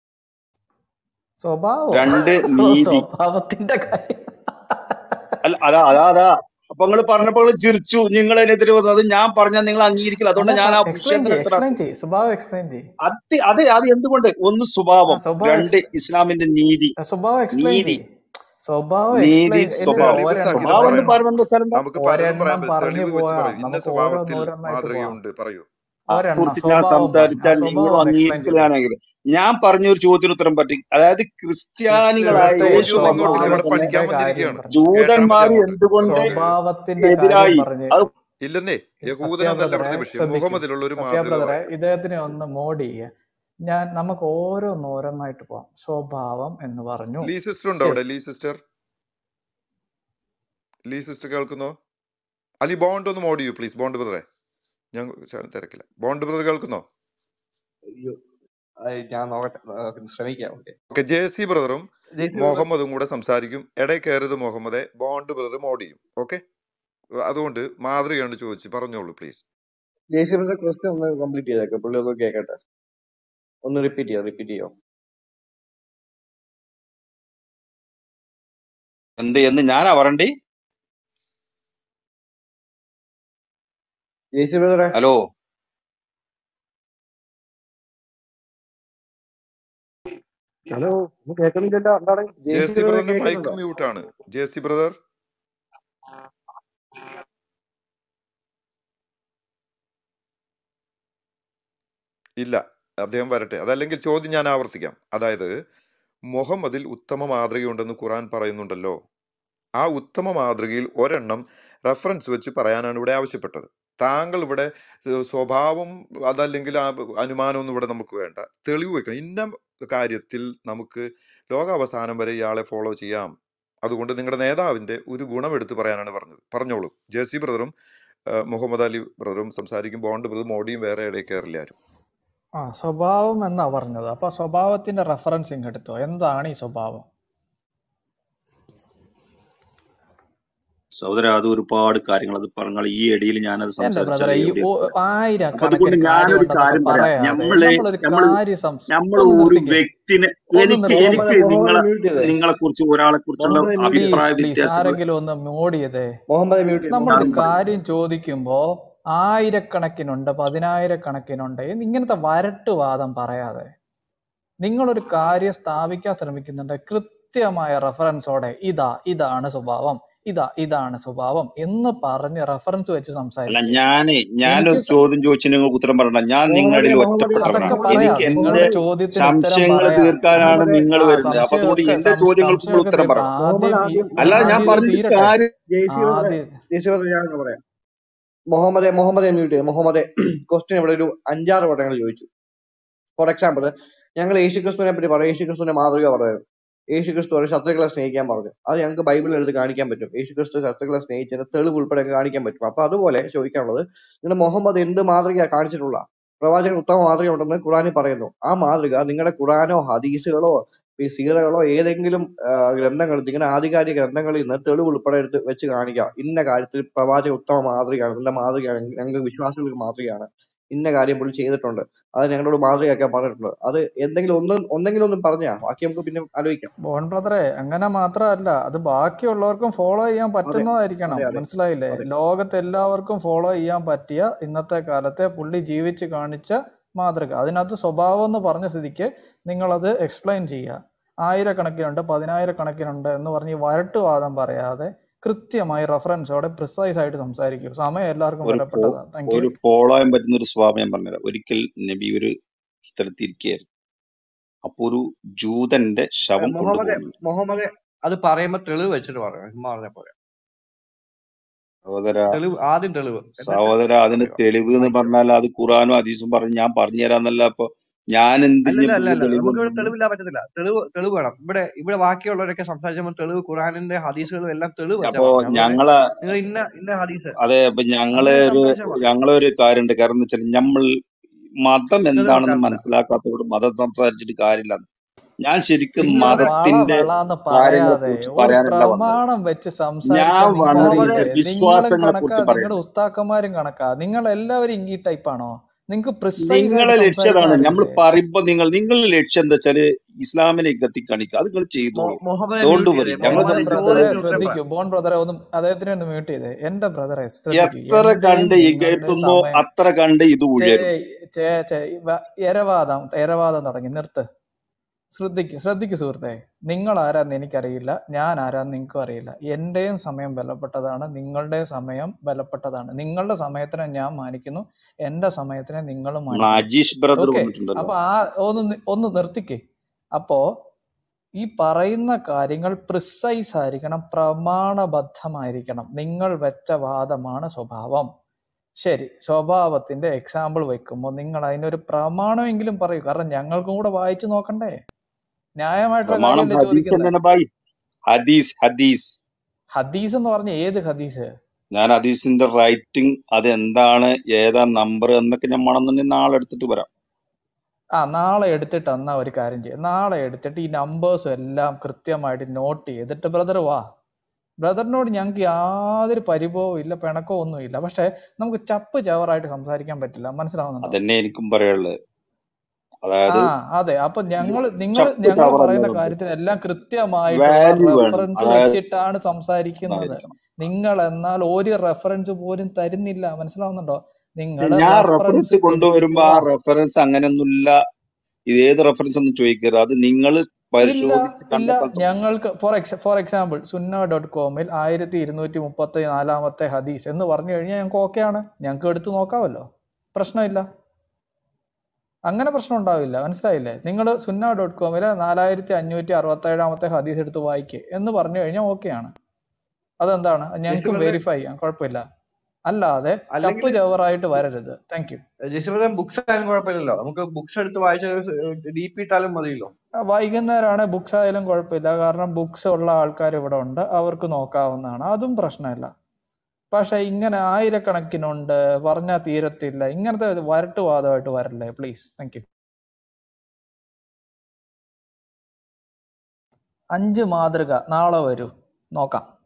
സ്വഭാവോ രണ്ട് നീതി സ്വഭാവത്തിന്റെ കാര്യം അല്ല അതാ അതാ അതാ അപ്പൊ നിങ്ങൾ പറഞ്ഞപ്പോൾ നിങ്ങൾ ചിരിച്ചു നിങ്ങൾ അതിനെതിരെ വന്നു അത് ഞാൻ പറഞ്ഞാൽ നിങ്ങൾ അംഗീകരിക്കില്ല അല്ല അതുകൊണ്ട് ഞാൻ ആ എക്സ്പ്ലെയിൻ വിഷയത്തിന് ചെയ്യ് എത്ര എക്സ്പ്ലെയിൻ ചെയ്യ് സ്വഭാവം എക്സ്പ്ലെയിൻ ചെയ്യ് അത് അത് അത് എന്തുകൊണ്ട് ഒന്ന് ആ സ്വഭാവം സ്വഭാവം രണ്ട് എക്സ് ഇസ്ലാമിന്റെ നീതി ആ, സ്വഭാവം എക്സ്പ്ലെയിൻ നീതി ചെയ്യ് സ്വഭാവം നീതി എക്സ്പ്ലെയിൻ ഇല്ല സ്വഭാവം തെളിവ് ഒരെണ്ണം സഹിതം സ്വഭാവം എന്ന് പറയണം പറയുന്നത് വെച്ചാൽ എന്താ നമുക്ക് പലതും പറയാൻ ഒരെണ്ണം പറ്റും പറഞ്ഞു തെളിവ് വെച്ച് പോകാം പറയൂ ഇന്ന നമുക്ക് സ്വഭാവത്തിൽ ഓരോന്നോരോന്നായിട്ട് പോവാം മാതൃകയുണ്ട് പറയൂ ഒരെണ്ണം കുറിച്ച് ഞാൻ സ്വഭാവം പറഞ്ഞു ആ സംസാരിച്ചാൽ നിങ്ങൾ സ്വഭാവം ഒന്ന് എക്സ്പ്ലെയിൻ അംഗീകരിക്കില്ല ചെയ്തു ഞാനെങ്കിൽ ഞാൻ പറഞ്ഞ ഒരു ചോദ്യത്തിന് ഉത്തരം പറ്റി അതായത് ക്രിസ്ത്യാനികളായ സുഹൃത്തെ യേശു ചോദ്യമൊന്നും വന്ന ഇങ്ങോട്ടില്ല ഇവിടെ സമയത്ത് തന്നെ പഠിക്കാൻ സ്വഭാവത്തിന്റെ കാര്യം വന്നിരിക്കുകയാണ് പറഞ്ഞു കേട്ടാ മതി ജൂതന്മാര് അങ്ങോട്ട് എന്തുകൊണ്ട് നമുക്ക് സ്വഭാവത്തിന്റെ കാര്യം എതിരായി പറഞ്ഞ് അത് ഇല്ലെന്നേ സത്യ യഹൂദനെന്നല്ല ബ്രദറെ ഇവിടുത്തെ വിഷയം ശ്രദ്ധിക്കൂ മുഹമ്മദിലുള്ള ഒരു സത്യ മാതൃക ബ്രദറെ പറയാം ഇദ്ദേഹത്തിനെ ഒന്ന് മോഡ് ചെയ്യുക ഞാൻ നമുക്ക് ഓരോന്നോരോന്നായിട്ട് പോവാം സ്വഭാവം എന്ന് പറഞ്ഞു ലീ സിസ്റ്റർ ഉണ്ടോ ശരി അവിടെ ലീ സിസ്റ്റർ ലീ സിസ്റ്റർ കേൾക്കുന്നോ അലി ബോണ്ട് ഒന്ന് മോഡ് ചെയ്യൂ പ്ലീസ് ബോണ്ട് ബ്രദറെ ഞാൻ ചെ- തിരക്കില്ല ബോണ്ട് ബ്രദർ കേൾക്കുന്നോ അയ്യോ അത് ഞാൻ നോക്കട്ടെ ആ, ശ്രമിക്കാം ഓക്കെ ഓക്കെ ജെ സി ബ്രദറും ജെയ്സി ബ്രദർ മുഹമ്മദും കൂടെ സംസാരിക്കും ഇടയിൽ കയറിയത് മുഹമ്മദെ ബോണ്ട് ബ്രദർ മോഡ് ചെയ്യും ഓക്കെ അതുകൊണ്ട് മാതൃകയാണ് ചോദിച്ചു പറഞ്ഞോളൂ പ്ലീസ് ജെയ്സി ബ്രദർ ക്വസ്റ്റ്യൻ ഒന്ന് കംപ്ലീറ്റ് ചെയ്തേക്കാം പുള്ളി ഒന്ന് കേൾക്കട്ടെ ഒന്ന് റിപ്പീറ്റ് ചെയ്യാം റിപ്പീറ്റ് ചെയ്യോ എന്ത് എന്ന് ഞാനാ പറയണ്ടേ ജെയ്സി ബ്രദറെ ഹലോ ഹലോ ഒന്നും കേൾക്കുന്നില്ലല്ലോ എന്താണ് ജെ ജെയ്സി സി ബ്രദറെ ബ്രദറിന്റെ മൈക്ക് കേൾക്കുന്നുണ്ടോ മ്യൂട്ട് ആണ് ജെ സി ബ്രദർ ഇല്ല അദ്ദേഹം വരട്ടെ അതല്ലെങ്കിൽ ചോദ്യം ഞാൻ ആവർത്തിക്കാം അതായത് മുഹമ്മദിൽ ഉത്തമ മാതൃകയുണ്ടെന്ന് ഖുറാൻ പറയുന്നുണ്ടല്ലോ ആ ഉത്തമ മാതൃകയിൽ ഒരെണ്ണം റെഫറൻസ് വെച്ച് പറയാനാണ് ഇവിടെ ആവശ്യപ്പെട്ടത് താങ്കൾ ഇവിടെ ഏഹ്, സ്വഭാവം അതല്ലെങ്കിൽ ആ അനുമാനമൊന്നും ഇവിടെ നമുക്ക് വേണ്ട തെളിവ് വെക്കണം ഇന്ന കാര്യത്തിൽ നമുക്ക് ലോകാവസാനം വരെ ഇയാളെ ഫോളോ ചെയ്യാം അതുകൊണ്ട് നിങ്ങളുടെ നേതാവിന്റെ ഒരു ഗുണം എടുത്ത് പറയാനാണ് പറഞ്ഞത് പറഞ്ഞോളൂ ജെ സി ബ്രദറും ഏഹ്, മുഹമ്മദ് അലി ബ്രദറും സംസാരിക്കും ബോണ്ട് ബ്രദർ മോഡിയും വേറെ ഇടയിൽ കയറില്ല ആരും ആ സ്വഭാവം എന്നാ പറഞ്ഞത് അപ്പൊ സ്വഭാവത്തിന്റെ റെഫറൻസ് ഇങ്ങ് എടുത്തോ എന്താണ് ഈ സ്വഭാവം സഹോദര അത് ഒരുപാട് കാര്യങ്ങൾ അത് പറഞ്ഞാൽ ഈ ഇടയിൽ ഞാനത് എന്റെ സംസാരിച്ചാൽ ബ്രദറെ ഈ എവിടെ ഓ- എത്തും അപ്പൊ അതുകൊണ്ട് ആയിരക്കണക്കിന് ഞാനൊരു കാര്യമുണ്ടെന്നൊക്കെ കാര്യം പറയാം പറയാതെ നമ്മള് നമ്മളൊരു നമ്മള് കാര്യം സംസ് നമ്മൾ ഒന്ന് ഒരു നിർത്തിക്കേ വ്യക്തിനെ ഒന്ന് എനിക്ക് നിർത്തിക്കേ എനിക്ക് മുഹമ്മദ് മുഹമ്മദ് നിങ്ങളെ മ്യൂട്ട് ചെയ്തേ നിങ്ങളെ കുറിച്ച് ഒരാളെ കുറിച്ചുള്ള മുഹമ്മദ് മ്യൂട്ട് ചെയ്തേ അഭിപ്രായ പ്ലീസ് പ്ലീസ് വ്യത്യാസങ്ങൾ ആരെങ്കിലും ഒന്ന് മോഡ് ചെയ്തേ മുഹമ്മദ് മ്യൂട്ട് ചെയ്ത് നമ്മളൊരു ഞാൻ മുഹമ്മദ് പറയും കാര്യം ചോദിക്കുമ്പോ ആയിരക്കണക്കിനുണ്ട് പതിനായിരക്കണക്കിനുണ്ട് എന്ന് ഇങ്ങനത്തെ വരട്ടുവാദം പറയാതെ നിങ്ങളൊരു കാര്യം സ്ഥാപിക്കാൻ ശ്രമിക്കുന്നുണ്ട് കൃത്യമായ റെഫറൻസോടെ ഇതാ ഇതാണ് സ്വഭാവം ഇതാ ഇതാണ് സ്വഭാവം എന്ന് പറഞ്ഞ് റെഫറൻസ് വെച്ച് അല്ല സംസാരിക്കുക ഞാന് ഞാനൊരു എനിക്ക് സ- ചോദ്യം ചോദിച്ചു നിങ്ങൾക്ക് ഉത്തരം പറയണ്ട ഞാൻ നിങ്ങളിൽ മുഹമ്മദ് മുഹമ്മദ് ഒറ്റപ്പെട്ടവനാണ് അതൊക്കെ മുഹമ്മദ് പറയാം എനിക്ക് എന്റെ നിങ്ങളുടെ ചോദ്യത്തിന് ഉത്തരം സംശയങ്ങൾ പറയാം തീർക്കാനാണ് മുഹമ്മദ് നിങ്ങൾ ആ വരുന്നത് അപ്പൊ അതുകൊണ്ട് സംശയമൊക്കെ എന്റെ സം- ചോദ്യങ്ങൾക്ക് നിങ്ങൾ സംശയമൊക്കെ ഉത്തരം തീർക്കാം പറ മുഹമ്മദ് ആദ്യം ഈ ആദ്യം അല്ല ഞാൻ ആദ്യം ആദ്യം ഇത് പറഞ്ഞൊരു തീരട്ടെ കാര്യം ജെയ്സി ബ്രദറെ ആദ്യം ജെയ്സി ബ്രദർ ഞാൻ പറയാം മുഹമ്മദ് മുഹമ്മദ് മ്യൂട്ട് ചെയ്ത് മുഹമ്മദ് ക്വസ്റ്റ്യൻ ഇവിടെ ഒരു അഞ്ചാറ് വട്ടങ്ങൾ ചോദിച്ചു ഫോർ എക്സാമ്പിൾ ഞങ്ങൾ യേശുക്രിസ്തുവിനെ പറ്റി പറയും യേശുക്രിസ്തുവിന്റെ മാതൃക പറയുന്നത് യേശുക്രിസ്തു ഒരു ശത്രുക്കളെ സ്നേഹിക്കാൻ പറഞ്ഞു അത് ഞങ്ങൾക്ക് ബൈബിളിൽ എടുത്ത് കാണിക്കാൻ പറ്റും യേശുക്രിസ്തു ശത്രുക്കളെ സ്നേഹിച്ചതിന് തെളിവ് ഉൾപ്പെടെ ഒക്കെ കാണിക്കാൻ പറ്റും അപ്പൊ അതുപോലെ ചോദിക്കാനുള്ളത് നിങ്ങളുടെ മുഹമ്മദ് എന്ത് മാതൃകയാണ് കാണിച്ചിട്ടുള്ള പ്രവാചകൻ ഉത്തമ മാതൃക ഉണ്ടെന്ന് ഖുറാനിൽ പറയുന്നു ആ മാതൃക നിങ്ങളുടെ ഖുറാനോ ഹദീസുകളോ ഈ സീറകളോ ഏതെങ്കിലും ആ, ഗ്രന്ഥങ്ങൾ നിങ്ങളുടെ ആധികാരിക ഗ്രന്ഥങ്ങളിൽ നിന്ന് തെളിവ് ഉൾപ്പെടെ എടുത്ത് വെച്ച് കാണിക്കുക ഇന്ന കാര്യത്തിൽ പ്രവാചക ഉത്തമ മാതൃകയാണ് നല്ല മാതൃകയാണ് ഞങ്ങൾക്ക് വിശ്വാസികൾക്ക് മാതൃകയാണ് ഇന്ന കാര്യം പുള്ളി ചെയ്തിട്ടുണ്ട് അത് ഞങ്ങളോട് മാതൃകയാക്കാൻ പറഞ്ഞിട്ടുണ്ട് അത് എന്തെങ്കിലും ഒന്ന് ഒന്നെങ്കിലും ഒന്നും പറഞ്ഞാ ബാക്കി നമുക്ക് പിന്നെ ആലോചിക്കാം ബോൺ ബ്രദറെ അങ്ങനെ മാത്രമല്ല അത് ബാക്കിയുള്ളവർക്കും ഫോളോ ചെയ്യാൻ അതെ പറ്റുന്നതായിരിക്കണം അതെ അതെ മനസ്സിലായില്ലേ അതെ ലോകത്ത് എല്ലാവർക്കും ഫോളോ ചെയ്യാൻ പറ്റിയ ഇന്നത്തെ കാലത്തെ പുള്ളി ജീവിച്ച് കാണിച്ച മാതൃക അതിനകത്ത് സ്വഭാവം എന്ന് പറഞ്ഞ സ്ഥിതിക്ക് നിങ്ങളത് എക്സ്പ്ലെയിൻ ചെയ്യുക ആയിരക്കണക്കിനുണ്ട് പതിനായിരക്കണക്കിനുണ്ട് എന്ന് പറഞ്ഞ് ഈ വരട്ടുവാദം പറയാതെ കൃത്യമായി റെഫറൻസോടെ പ്രിസൈസ് ആയിട്ട് സംസാരിക്കും സമയം എല്ലാവർക്കും ഒരു ഫോ വിലപ്പെട്ടതാ താങ്ക് യു ഒരു ഫോളോ ചെയ്യാൻ പറ്റുന്ന ഒരു സ്വഭാവം ഞാൻ പറഞ്ഞുതരാം ഒരിക്കൽ നബി ഒരു സ്ഥലത്ത് ഇരിക്കുകയായിരുന്നു അപ്പൊ ഒരു ജൂതന്റെ ശവം മുഹമ്മദ് കൊണ്ടുപോകുന്നുണ്ട് മുഹമ്മദ് അത് പറയുമ്പോ തെളിവ് വെച്ചിട്ട് പറയണം ചുമ്മാ പറഞ്ഞ പോലെ സഹോദര തെളിവ് ആദ്യം തെളിവ് എന്നിട്ട് സഹോദര അതിന് പറയുക തെളിവ് എന്ന് വായിക്കുക പറഞ്ഞാൽ അത് ഖുറാനും ഹദീസും പറഞ്ഞ് ഞാൻ പറഞ്ഞു തരാന്നല്ല അപ്പൊ ഞാൻ എന്തിന് അല്ലല്ല പുതിയ അല്ലല്ല തെളിവ് നമുക്ക് ഇവിടെ കൊണ്ടുവന്നു തെളിവില്ല പറ്റത്തില്ല തെളിവ് തെളിവ് വേണം ഇവിടെ ഇവിടെ ബാക്കിയുള്ളവരൊക്കെ സംസാരിച്ചപ്പോൾ തെളിവ് ഖുറാനിന്റെ ഹദീസുകളും എല്ലാം തെളിവ് വെച്ചാ അപ്പൊ പറഞ്ഞത് അതുകൊണ്ട് ഞങ്ങളെ നിങ്ങൾ ഇന്ന ഇന്ന ഹദീസ് അതെ അപ്പൊ ഞങ്ങളെ അങ്ങനെ ഒരു സംസാരിച്ചാൽ മതി ഞങ്ങളെ ഒരു കാര്യമുണ്ട് കാരണം എന്ന് വെച്ചാൽ നമ്മൾ മതം തെളിവ് എന്താണെന്ന് വെക്കാറില്ല മനസ്സിലാക്കാത്തവരോട് മതം സംസാരിച്ചിട്ട് കാര്യമില്ല ഞാൻ ശരിക്കും നിങ്ങൾ വള മതത്തിന്റെ വളന്ന് കാര്യങ്ങളെ പറയാതെ കുറിച്ച് ഒരു പറയാനല്ല വന്നത് പ്രമാണം വെച്ച് ഞാൻ സംസാരിക്കാൻ വന്നത് മുഹമ്മദ് വെച്ചാൽ നിങ്ങൾക്കറിയില്ലേ നിങ്ങളും വിശ്വാസങ്ങളെ കണക്കാ കുറിച്ച് നിങ്ങളുടെ പറയണം ഉസ്താക്കന്മാരും കണക്കാ നിങ്ങൾ എല്ലാവരും ഈ ടൈപ്പാണോ നിങ്ങൾക്ക് പ്രിസൈസ് ആയിട്ട് നിങ്ങളെ ലക്ഷ്യം സംസാരിക്കാൻ അതാണ് നമ്മൾ അറിയില്ലേ പറയുമ്പോ നിങ്ങൾ നിങ്ങളുടെ ലക്ഷ്യം എന്താ വെച്ചാല് ഇസ്ലാമിനെ കത്തി കാണിക്കുക അത് നിങ്ങൾ ചെയ്തോളൂ മുഹമ്മദെ ഡോണ്ട് മ്യൂട്ട് വറി ചെയ്തേ ഞങ്ങൾ മുഹമ്മദ് ബോൺ സംസാരിച്ച ബ്രദറെ ചോദ്യത്തിന് ഉത്തരം പറ ശ്രദ്ധിക്കൂ ബോൺ ബ്രദറെ ഒന്ന് അദ്ദേഹത്തിനെ ഒന്ന് മ്യൂട്ട് ചെയ്തേ എന്റെ ബ്രദറെ ശ്രദ്ധിക്കൂ എത്ര എന്റെയും കണ്ട് നിങ്ങളുടെയും ഇകഴ്ത്തുന്നോ സമയം അത്ര കണ്ട് ഇത് ചേ ഉയരും ചേ ചേ വ- എരവാദം എരവാദം തുടങ്ങി നിർത്ത് ശ്രദ്ധിക്ക് ശ്രദ്ധിക്ക് സുഹൃത്തെ നിങ്ങൾ ആരാന്ന് എനിക്കറിയില്ല ഞാൻ ആരാന്ന് നിങ്ങൾക്കും അറിയില്ല എന്റെയും സമയം ബലപ്പെട്ടതാണ് നിങ്ങളുടെയും സമയം ബലപ്പെട്ടതാണ് നിങ്ങളുടെ സമയത്തിനെ ഞാൻ മാനിക്കുന്നു എന്റെ സമയത്തിനെ നിങ്ങളും നമ്മളെ മാനിക്കണം അജീഷ് ബ്രദർ ഓക്കെ വന്നിട്ടുണ്ടല്ലോ അപ്പൊ ആ ഒന്ന് നി- ഒന്ന് നിർത്തിക്കേ അപ്പോ ഈ പറയുന്ന കാര്യങ്ങൾ പ്രിസൈസ് ആയിരിക്കണം പ്രമാണബദ്ധമായിരിക്കണം നിങ്ങൾ വെച്ച വാദമാണ് സ്വഭാവം ശരി സ്വഭാവത്തിന്റെ എക്സാമ്പിൾ വെക്കുമ്പോൾ നിങ്ങൾ അതിനൊരു പ്രമാണമെങ്കിലും പറയൂ കാരണം ഞങ്ങൾക്കും കൂടെ വായിച്ചു നോക്കണ്ടേ ന്യായമായിട്ടുള്ള പ്രമാണം കാര്യമല്ലേ ഹദീസ് ചോദിക്കുന്നത് തന്നെയാണ് ബായ് ഹദീസ് ഹദീസ് ഹദീസ് എന്ന് പറഞ്ഞ ഏത് ഹദീസ് ഞാൻ ഹദീസിന്റെ റൈറ്റിംഗ് അത് എന്താണ് ഏതാ നമ്പർ എന്നൊക്കെ ഞാൻ മണമെന്നുണ്ടെങ്കിൽ നാളെ എടുത്തിട്ട് വരാം ആ നാളെ എടുത്തിട്ട് എന്നാ ഒരു കാര്യം ചെയ്യാം നാളെ എടുത്തിട്ട് ഈ നമ്പേഴ്സ് എല്ലാം കൃത്യമായിട്ട് നോട്ട് ചെയ്തിട്ട് ബ്രദർ വാ ബ്രദറിനോട് ഞങ്ങൾക്ക് യാതൊരു പരിഭവവും ഇല്ല പിണക്കവും ഒന്നും ഇല്ല പക്ഷെ നമുക്ക് ചപ്പ് ചവറായിട്ട് സംസാരിക്കാൻ പറ്റില്ല മനസ്സിലാവുന്നുണ്ടോ അതന്നെ എനിക്കും പറയാനുള്ളത് ആ അതായത് അതെ അപ്പൊ ഞങ്ങൾ നിങ്ങൾ ചപ്പ് ഞങ്ങൾ ചവറല്ല പറയുന്ന വേണ്ടത് കാര്യത്തിന് എല്ലാം കൃത്യമായിട്ടുള്ള വാല്യൂ വേണം റെഫറൻസ് അതായത് വെച്ചിട്ടാണ് സംസാരിക്കുന്നത് ഇതായിരിക്കണം നിങ്ങൾ എന്നാൽ ഒരു റെഫറൻസ് പോലും തരുന്നില്ല മനസ്സിലാവുന്നുണ്ടോ പക്ഷെ നിങ്ങൾ ഞാൻ റെഫറൻസ് റെഫറൻസ് കൊണ്ടുവരുമ്പോ ആ തരിക റെഫറൻസ് അങ്ങനെയൊന്നുമില്ല ഇത് ഏത് റെഫറൻസ് ഒന്നും ചോദിക്കരുത് അത് നിങ്ങൾ ഇല്ല പരിശോധിച്ച് ഇല്ല കണ്ടെത്താൻ ശ്രമിക്കും ഞങ്ങൾക്ക് ഫോർ എക്സ് ഫോർ എക്സാമ്പിൾ സുന്ന ഡോട്ട് കോമിൽ ആയിരത്തി ഇരുന്നൂറ്റി മുപ്പത്തി നാലാമത്തെ ഹദീസ് എന്ന് പറഞ്ഞു കഴിഞ്ഞാൽ ഞങ്ങൾക്ക് ഓക്കെയാണ് ഞങ്ങൾക്ക് എടുത്ത് നോക്കാമല്ലോ പ്രശ്നമില്ല അങ്ങനെ പ്രശ്നം ഉണ്ടാവില്ല മനസ്സിലായില്ലേ നിങ്ങൾ സുന്ന ഡോട്ട് കോമിൽ നാലായിരത്തി അഞ്ഞൂറ്റി അറുപത്തി ഏഴാമത്തെ ഹദീസ് എടുത്ത് വായിക്കുക എന്ന് പറഞ്ഞു കഴിഞ്ഞാൽ ഓക്കെയാണ് അതെന്താണ് ജസ്റ്റ് ഞങ്ങൾക്ക് ബ്രദർ വെരിഫൈ ചെയ്യാം കുഴപ്പമില്ല അല്ലാതെ അല്ലെങ്കിൽ ചപ്പ് ചവറായിട്ട് വരരുത് thank you just brother books ആയാലും കുഴപ്പമില്ലല്ലോ നമുക്ക് ബുക്സ് എടുത്ത് വായിച്ച ഡി പി ഇട്ടാലും മതിയല്ലോ വൈകുന്നേരമാണ് ബുക്സ് ആയാലും കുഴപ്പമില്ല കാരണം ബുക്സ് ഉള്ള ആൾക്കാർ ഇവിടെ ഉണ്ട് അവർക്ക് നോക്കാവുന്നതാണ് അതും പ്രശ്നമില്ല പക്ഷെ ഇങ്ങനെ ആയിരക്കണക്കിനുണ്ട് പറഞ്ഞാൽ തീരത്തില്ല ഇങ്ങനത്തെ വരട്ടുവാദമായിട്ട് വരല്ലേ പ്ലീസ് താങ്ക് യു അഞ്ച് മാതൃക നാളെ വരൂ നോക്കാം